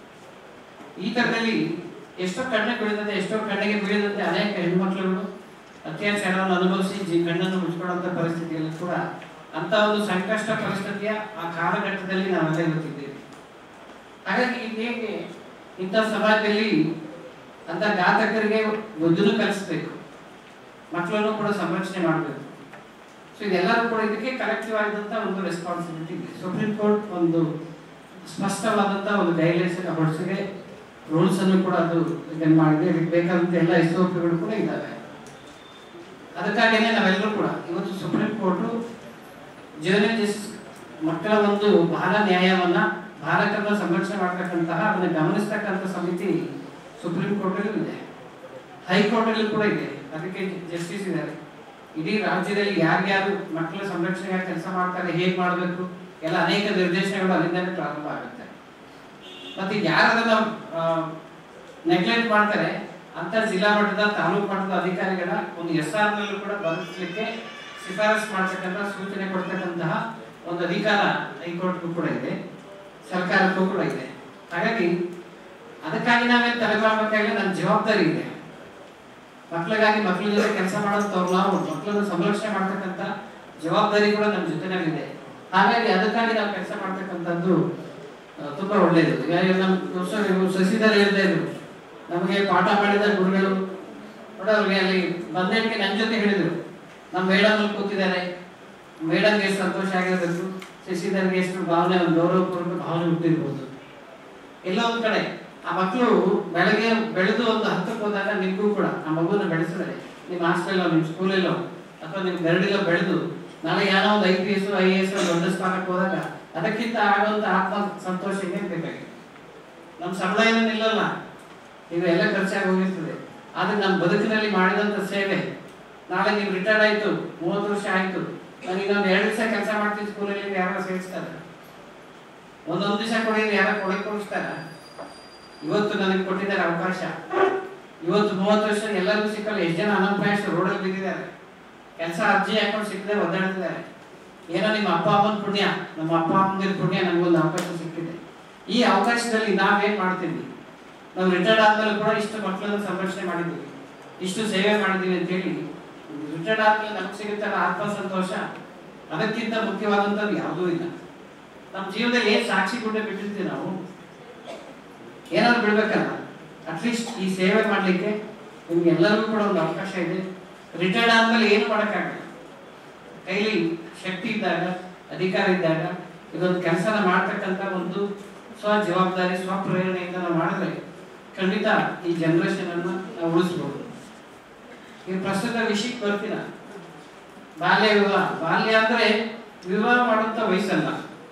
ಈ ತರದಲ್ಲಿ ಎಷ್ಟೋ ಕಣ್ಣಿಗೆ ಬೀಳದಂತೆ ಎಷ್ಟೋ ಕಣ್ಣಿಗೆ ಬೀಳದಂತೆ ಅನೇಕ ಹೆಣ್ಮಕ್ಳುಗಳು ಅತ್ಯಾಚಾರವನ್ನು ಅನುಭವಿಸಿ ಜಿ ಕಣ್ಣನ್ನು ಮುಚ್ಕೊಳ್ಳುವಂತ ಪರಿಸ್ಥಿತಿಯಲ್ಲಿ ಕೂಡ ಅಂತ ಒಂದು ಸಂಕಷ್ಟ ಪರಿಸ್ಥಿತಿಯ ಆ ಕಾಲಘಟ್ಟದಲ್ಲಿ ನಾವೆಲ್ಲ ಇವತ್ತಿದ್ದೇವೆ ಹಾಗಾಗಿ ಈಗ ಹೇಗೆ ಇಂಥ ಸಮಾಜದಲ್ಲಿ ಅಂತ ಘಾತಕರಿಗೆ ಬುದ್ಧಿನೂ ಕಲಿಸ್ಬೇಕು ಮಕ್ಕಳನ್ನು ಕೂಡ ಸಂರಕ್ಷಣೆ ಮಾಡಬೇಕು ಸೊ ಇದೆಲ್ಲರೂ ಕೂಡ ಇದಕ್ಕೆ ಕಲೆಕ್ಟಿವ್ ಆಗಿದಂತ ಒಂದು ರೆಸ್ಪಾನ್ಸಿಬಿಲಿಟಿ ಇದೆ ಸುಪ್ರೀಂ ಕೋರ್ಟ್ ಒಂದು ಸ್ಪಷ್ಟವಾದಂತ ಒಂದು ಗೈಡ್ಲೈನ್ಸ್ ಹೊರಡಿಸಿದೆ ರೂಲ್ಸ್ ಅನ್ನು ಕೂಡ ಅದು ಇದನ್ನ ಮಾಡಿದೆ ಇದಕ್ಕೆ ಬೇಕಾದಂತ ಎಲ್ಲ ಎಸ್ ಗಳು ಕೂಡ ಇದ್ದಾವೆ ಅದಕ್ಕಾಗಿಯೇ ನಾವೆಲ್ಲರೂ ಕೂಡ ಇವತ್ತು ಸುಪ್ರೀಂ ಕೋರ್ಟ್ ಜೂನಿಯರ್ ಜಸ್ಟಿಸ್ ಮಕ್ಕಳ ಒಂದು ಬಾಲ ನ್ಯಾಯವನ್ನ ಬಾಲಕರನ್ನ ಸಂರಕ್ಷಣೆ ಮಾಡ್ತಕ್ಕಂತಹ ಅದನ್ನ ಗಮನಿಸ್ತಕ್ಕಂಥ ಸಮಿತಿ ಸುಪ್ರೀಂ ಕೋರ್ಟ್ ಅಲ್ಲೂ ಇದೆ ಹೈಕೋರ್ಟ್ ಅಲ್ಲೂ ಕೂಡ ಇದೆ ಅದಕ್ಕೆ ಜಸ್ಟಿಸ್ ಇದ್ದಾರೆ ಇಡೀ ರಾಜ್ಯದಲ್ಲಿ ಯಾರ್ಯಾರು ಮಕ್ಕಳ ಸಂರಕ್ಷಣೆಗೆ ಕೆಲಸ ಮಾಡ್ತಾರೆ ಹೇಗ್ ಮಾಡಬೇಕು ಎಲ್ಲ ಅನೇಕ ನಿರ್ದೇಶನಗಳು ಅಲ್ಲಿಂದಲೇ ಪ್ರಾರಂಭ ಆಗುತ್ತೆ ಮತ್ತೆ ಯಾರು ಅದನ್ನ ನೆಗ್ಲೆಕ್ಟ್ ಮಾಡ್ತಾರೆ ಅಂತ ಜಿಲ್ಲಾ ಮಟ್ಟದ ತಾಲೂಕು ಮಟ್ಟದ ಅಧಿಕಾರಿಗಳ ಒಂದು ಎಸ್ ಆರ್ ನಲ್ಲೂ ಕೂಡ ಬಂಧಿಸಲಿಕ್ಕೆ ಶಿಫಾರಸ್ ಮಾಡ್ತಕ್ಕಂಥ ಸೂಚನೆ ಕೊಡ್ತಕ್ಕಂತಹ ಒಂದು ಅಧಿಕಾರ ಹೈಕೋರ್ಟ್ಗೂ ಕೂಡ ಇದೆ ಸರ್ಕಾರಕ್ಕೂ ಕೂಡ ಇದೆ ಹಾಗಾಗಿ ಅದಕ್ಕಾಗಿ ನಾವೇನು ತಲೆಬಾಗಬೇಕಾಗಿಲ್ಲ ನನ್ನ ಜವಾಬ್ದಾರಿ ಇದೆ ಮಕ್ಕಳಿಗಾಗಿ ಮಕ್ಕಳ ಜೊತೆ ಕೆಲಸ ಮಾಡೋಂಥವ್ರು ನಾವು ಮಕ್ಕಳನ್ನ ಸಂರಕ್ಷಣೆ ಮಾಡ್ತಕ್ಕಂಥ ಜವಾಬ್ದಾರಿ ಕೂಡ ನಮ್ಮ ಜೊತೆನಲ್ಲಿದೆ ಹಾಗಾಗಿ ಅದಕ್ಕಾಗಿ ನಾವು ಕೆಲಸ ಮಾಡ್ತಕ್ಕಂಥದ್ದು ಆ, ತುಂಬಾ ಒಳ್ಳೆಯದು ಈಗ ನಮ್ಮ ದೋಸ್ತ ಇವ್ರು ಶಶಿಧರ್ ಹೇಳ್ತಾ ಇದ್ರು ನಮಗೆ ಪಾಠ ಮಾಡಿದ ಗುರುಗಳು ನೋಡ ಅವ್ರಿಗೆ ಅಲ್ಲಿ ಬಂದೇಳಿಗೆ ನನ್ನ ಜೊತೆ ಹೇಳಿದ್ರು ನಮ್ಮ ಮೇಡಮ್ ಅಲ್ಲಿ ಕೂತಿದ್ದಾರೆ ಮೇಡಮ್ಗೆ ಎಷ್ಟು ಸಂತೋಷ ಆಗಿರಬೇಕು ಶಶಿಧರ್ಗೆ ಎಷ್ಟು ಭಾವನೆ ಒಂದು ಗೌರವಪೂರ್ವಕ ಭಾವನೆ ಹುಟ್ಟಿರ್ಬೋದು ಎಲ್ಲ ಒಂದ್ ಕಡೆ ಆ ಮಕ್ಕಳು ಬೆಳಗ್ಗೆ ಬೆಳೆದು ಒಂದು ಹತ್ತಕ್ಕೆ ಹೋದಾಗ ನಿಮ್ಗೂ ಕೂಡ ಆ ಮಗುನ ಬೆಳೆಸಿದರೆ ನಿಮ್ಮ ಹಾಸ್ಟೆಲ್ಲೋ ನಿಮ್ಮ ಸ್ಕೂಲಲ್ಲೋ ಅಥವಾ ನಿಮ್ಮ ಗರಡಿಲೋ ಬೆಳೆದು ನಾಳೆ ಏನೋ ಒಂದು I P S I A S ದೊಡ್ಡ ಸ್ಥಾನಕ್ಕೆ ಹೋದಾಗ ಅದಕ್ಕಿಂತ ಆಗುವಂತ ಆತ್ಮ ಸಂತೋಷ ಇನ್ನೇನ್ ಬೇಕಾಗಿದೆ ನಮ್ಮ ಸಂಬಳ ಏನು ನಿಲ್ಲಲ್ಲ ಇದು ಎಲ್ಲ ಖರ್ಚಾಗಿ ಹೋಗಿರ್ತದೆ ಆದ್ರೆ ನಮ್ಮ ಬದುಕಿನಲ್ಲಿ ಮಾಡಿದಂತ ಸೇವೆ ನಾಳೆ ನೀವು ರಿಟೈರ್ಡ್ ಆಯ್ತು ಮೂವತ್ತು ವರ್ಷ ಆಯ್ತು ನಾನು ಇನ್ನೊಂದು ಎರಡು ದಿವಸ ಕೆಲಸ ಮಾಡ್ತೀನಿ ಸ್ಕೂಲಲ್ಲಿ ಯಾರೋ ಸೇರಿಸ್ತಾರೆ ಒಂದೊಂದು ದಿವಸ ಕೊಡಿದ್ರೆ ಯಾರೋ ಕೊಡಿ ಕೊಡಿಸ್ತಾರ ಇವತ್ತು ನನಗೆ ಕೊಟ್ಟಿದ್ದಾರೆ ಅವಕಾಶ ಇವತ್ತು ಮೂವತ್ತು ವರ್ಷ ಎಲ್ಲರಿಗೂ ಸಿಕ್ಕಲ್ಲ ಎಷ್ಟು ಜನ ಅನಂಪಾಯಸ್ ರೋಡಲ್ಲಿ ಬಿದ್ದಿದ್ದಾರೆ ಕೆಲಸ ಅರ್ಜಿ ಹಾಕೊಂಡು ಸಿಕ್ಕದೆ ಒದ್ದಾಡ್ತಿದ್ದಾರೆ ಏನೋ ನಿಮ್ಮ ಅಪ್ಪ ಅಮ್ಮನ ಪುಣ್ಯ ನಮ್ಮ ಅಪ್ಪ ಅಮ್ಮನ ಪುಣ್ಯ ನಮಗೊಂದು ಅವಕಾಶ ಸಿಕ್ಕಿದೆ ಈ ಅವಕಾಶದಲ್ಲಿ ನಾವೇನ್ ಮಾಡ್ತೀವಿ ನಾವು ರಿಟೈರ್ಡ್ ಆದ್ಮೇಲೆ ಕೂಡ ಇಷ್ಟು ಮಕ್ಕಳನ್ನ ಸಂರಕ್ಷಣೆ ಮಾಡಿದ್ದೀವಿ ಇಷ್ಟು ಸೇವೆ ಮಾಡಿದ್ದೀವಿ ಅಂತ ಹೇಳಿ ರಿಟೈರ್ಡ್ ಆದ್ಮೇಲೆ ನಮ್ಗೆ ಸಿಗುತ್ತಲ್ಲ ಆತ್ಮ ಸಂತೋಷ ಅದಕ್ಕಿಂತ ಮುಖ್ಯವಾದಂಥದ್ದು ಯಾವುದೂ ಇಲ್ಲ ನಮ್ಮ ಜೀವನದಲ್ಲಿ ಏನ್ ಸಾಕ್ಷಿ ಗುಡ್ಡೆ ಬಿಟ್ಟಿರ್ತೀವಿ ನಾವು ಏನಾದ್ರು ಬಿಡ್ಬೇಕಲ್ಲ ಅಟ್ಲೀಸ್ಟ್ ಈ ಸೇವೆ ಮಾಡ್ಲಿಕ್ಕೆ ನಿಮ್ಗೆ ಎಲ್ಲರಿಗೂ ಕೂಡ ಒಂದು ಅವಕಾಶ ಇದೆ ರಿಟೈರ್ಡ್ ಆದ್ಮೇಲೆ ಏನು ಮಾಡೋಕ್ಕಾಗಲ್ಲ ಕೈಲಿ ಶಕ್ತಿ ಇದ್ದಾಗ ಅಧಿಕಾರ ಇದ್ದಾಗ ಇದೊಂದು ಕೆಲಸನ ಮಾಡ್ತಕ್ಕಂಥ ಒಂದು ಸ್ವ ಜವಾಬ್ದಾರಿ ಸ್ವ ಪ್ರೇರಣೆಯಿಂದ ನಾವು ಮಾಡಿದ್ರೆ ಖಂಡಿತ ಈ ಜನರೇಷನ್ ಅನ್ನ ನಾವು ಉಳಿಸ್ಬೋದು ಈ ಪ್ರಸ್ತುತ ವಿಷಯಕ್ಕೆ ಬರ್ತೀನ ಬಾಲ್ಯ ವಿವಾಹ ಬಾಲ್ಯ ಅಂದ್ರೆ ವಿವಾಹ ಮಾಡುವಂತ ವಯಸ್ಸಲ್ಲ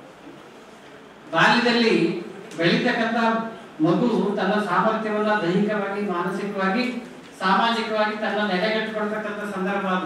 ಬಾಲ್ಯದಲ್ಲಿ ಬೆಳೀತಕ್ಕಂಥ ಮಗು ತನ್ನ ಸಾಮರ್ಥ್ಯವನ್ನ ದೈಹಿಕವಾಗಿ ಮಾನಸಿಕವಾಗಿ ಸಾಮಾಜಿಕವಾಗಿ ತನ್ನ ನೆಲೆಗಟ್ಟುಕೊಳ್ತಕ್ಕಂಥ ಸಂದರ್ಭ ಅದು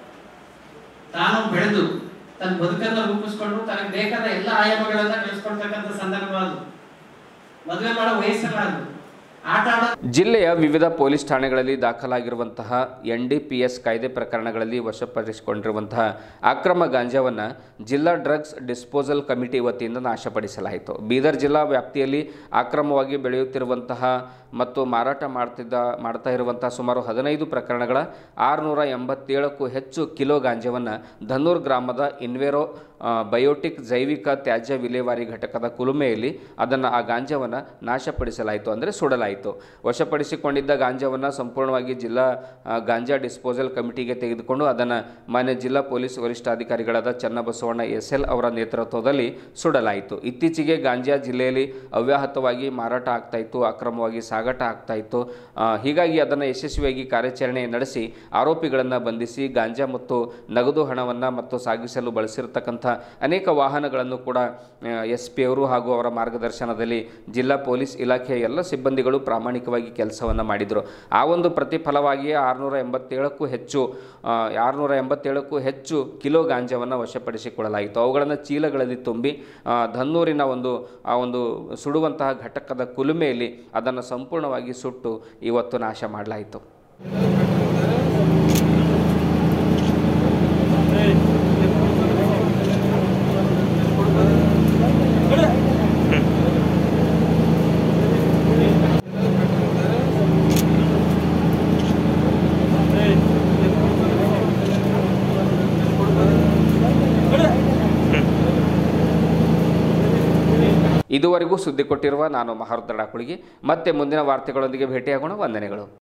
ತಾನು ಬೆಳೆದು ತನ್ನ ಬದುಕನ್ನ ರೂಪಿಸ್ಕೊಂಡು ತನಗೆ ಬೇಕಾದ ಎಲ್ಲ ಆಯಾಮಗಳನ್ನ ಬೆಳೆಸ್ಕೊಳ್ತಕ್ಕಂಥ ಸಂದರ್ಭ ಅದು ಮದುವೆ ಮಾಡೋ ವಯಸ್ಸಲ್ಲ ಅದು ಆಟ ಆಡೋ ಜಿಲ್ಲೆಯ ವಿವಿಧ ಪೊಲೀಸ್ ಠಾಣೆಗಳಲ್ಲಿ ದಾಖಲಾಗಿರುವಂತಹ ಎನ್ ಡಿ ಪಿ ಎಸ್ ಕಾಯ್ದೆ ಪ್ರಕರಣಗಳಲ್ಲಿ ವಶಪಡಿಸಿಕೊಂಡಿರುವಂತಹ ಅಕ್ರಮ ಗಾಂಜಾವನ್ನು ಜಿಲ್ಲಾ ಡ್ರಗ್ಸ್ ಡಿಸ್ಪೋಸಲ್ ಕಮಿಟಿ ವತಿಯಿಂದ ನಾಶಪಡಿಸಲಾಯಿತು ಬೀದರ್ ಜಿಲ್ಲಾ ವ್ಯಾಪ್ತಿಯಲ್ಲಿ ಅಕ್ರಮವಾಗಿ ಬೆಳೆಯುತ್ತಿರುವಂತಹ ಮತ್ತು ಮಾರಾಟ ಮಾಡ್ತಿದ್ದ ಮಾಡ್ತಾ ಇರುವಂತಹ ಸುಮಾರು ಹದಿನೈದು ಪ್ರಕರಣಗಳ ಆರುನೂರ ಎಂಬತ್ತೇಳಕ್ಕೂ ಹೆಚ್ಚು ಕಿಲೋ ಗಾಂಜಾವನ್ನು ಧನ್ನೂರ್ ಗ್ರಾಮದ ಇನ್ವೆರೋ ಆ, ಬಯೋಟಿಕ್ ಜೈವಿಕ ತ್ಯಾಜ್ಯ ವಿಲೇವಾರಿ ಘಟಕದ ಕುಲುಮೆಯಲ್ಲಿ ಅದನ್ನು ಆ ಗಾಂಜಾವನ್ನು ನಾಶಪಡಿಸಲಾಯಿತು ಅಂದರೆ ಸುಡಲಾಯಿತು ವಶಪಡಿಸಿಕೊಂಡಿದ್ದ ಗಾಂಜಾವನ್ನು ಸಂಪೂರ್ಣವಾಗಿ ಜಿಲ್ಲಾ ಆ, ಗಾಂಜಾ ಡಿಸ್ಪೋಸಲ್ ಕಮಿಟಿಗೆ ತೆಗೆದುಕೊಂಡು ಅದನ್ನು ಮಾನ್ಯ ಜಿಲ್ಲಾ ಪೊಲೀಸ್ ವರಿಷ್ಠಾಧಿಕಾರಿಗಳಾದ ಚನ್ನಬಸವಣ್ಣ ಎಸ್ ಎಲ್ ಅವರ ನೇತೃತ್ವದಲ್ಲಿ ಸುಡಲಾಯಿತು ಇತ್ತೀಚೆಗೆ ಗಾಂಜಾ ಜಿಲ್ಲೆಯಲ್ಲಿ ಅವ್ಯಾಹತವಾಗಿ ಮಾರಾಟ ಆಗ್ತಾ ಇತ್ತು ಅಕ್ರಮವಾಗಿ ಸಾಗ ಸಾಗಾಟ ಆಗ್ತಾ ಇತ್ತು ಆ, ಹೀಗಾಗಿ ಅದನ್ನು ಯಶಸ್ವಿಯಾಗಿ ಕಾರ್ಯಾಚರಣೆ ನಡೆಸಿ ಆರೋಪಿಗಳನ್ನು ಬಂಧಿಸಿ ಗಾಂಜಾ ಮತ್ತು ನಗದು ಹಣವನ್ನು ಮತ್ತು ಸಾಗಿಸಲು ಬಳಸಿರತಕ್ಕಂಥ ಅನೇಕ ವಾಹನಗಳನ್ನು ಕೂಡ ಎಸ್ ಪಿ ಅವರು ಹಾಗೂ ಅವರ ಮಾರ್ಗದರ್ಶನದಲ್ಲಿ ಜಿಲ್ಲಾ ಪೊಲೀಸ್ ಇಲಾಖೆಯ ಎಲ್ಲ ಸಿಬ್ಬಂದಿಗಳು ಪ್ರಾಮಾಣಿಕವಾಗಿ ಕೆಲಸವನ್ನು ಮಾಡಿದರು ಆ ಒಂದು ಪ್ರತಿಫಲವಾಗಿಯೇ ಆರುನೂರ ಎಂಬತ್ತೇಳಕ್ಕೂ ಹೆಚ್ಚು ಆರುನೂರ ಎಂಬತ್ತೇಳಕ್ಕೂ ಹೆಚ್ಚು ಕಿಲೋ ಗಾಂಜಾವನ್ನು ವಶಪಡಿಸಿಕೊಳ್ಳಲಾಯಿತು ಅವುಗಳನ್ನು ಚೀಲಗಳಲ್ಲಿ ತುಂಬಿ ಆ, ಧನ್ನೂರಿನ ಒಂದು ಆ ಒಂದು ಸುಡುವಂತಹ ಘಟಕದ ಕುಲುಮೆಯಲ್ಲಿ ಅದನ್ನು ಸಂಪೂರ್ಣವಾಗಿ ಸುಟ್ಟು ಇವತ್ತು ನಾಶ ಮಾಡಲಾಯಿತು ಇದುವರೆಗೂ ಸುದ್ದಿ ಕೊಟ್ಟಿರುವ ನಾನು ಮಹರ್ದಡ ಕುಳಿಗೆ ಮತ್ತೆ ಮುಂದಿನ ವಾರ್ತೆಗಳೊಂದಿಗೆ ಭೇಟಿಯಾಗೋಣ ವಂದನೆಗಳು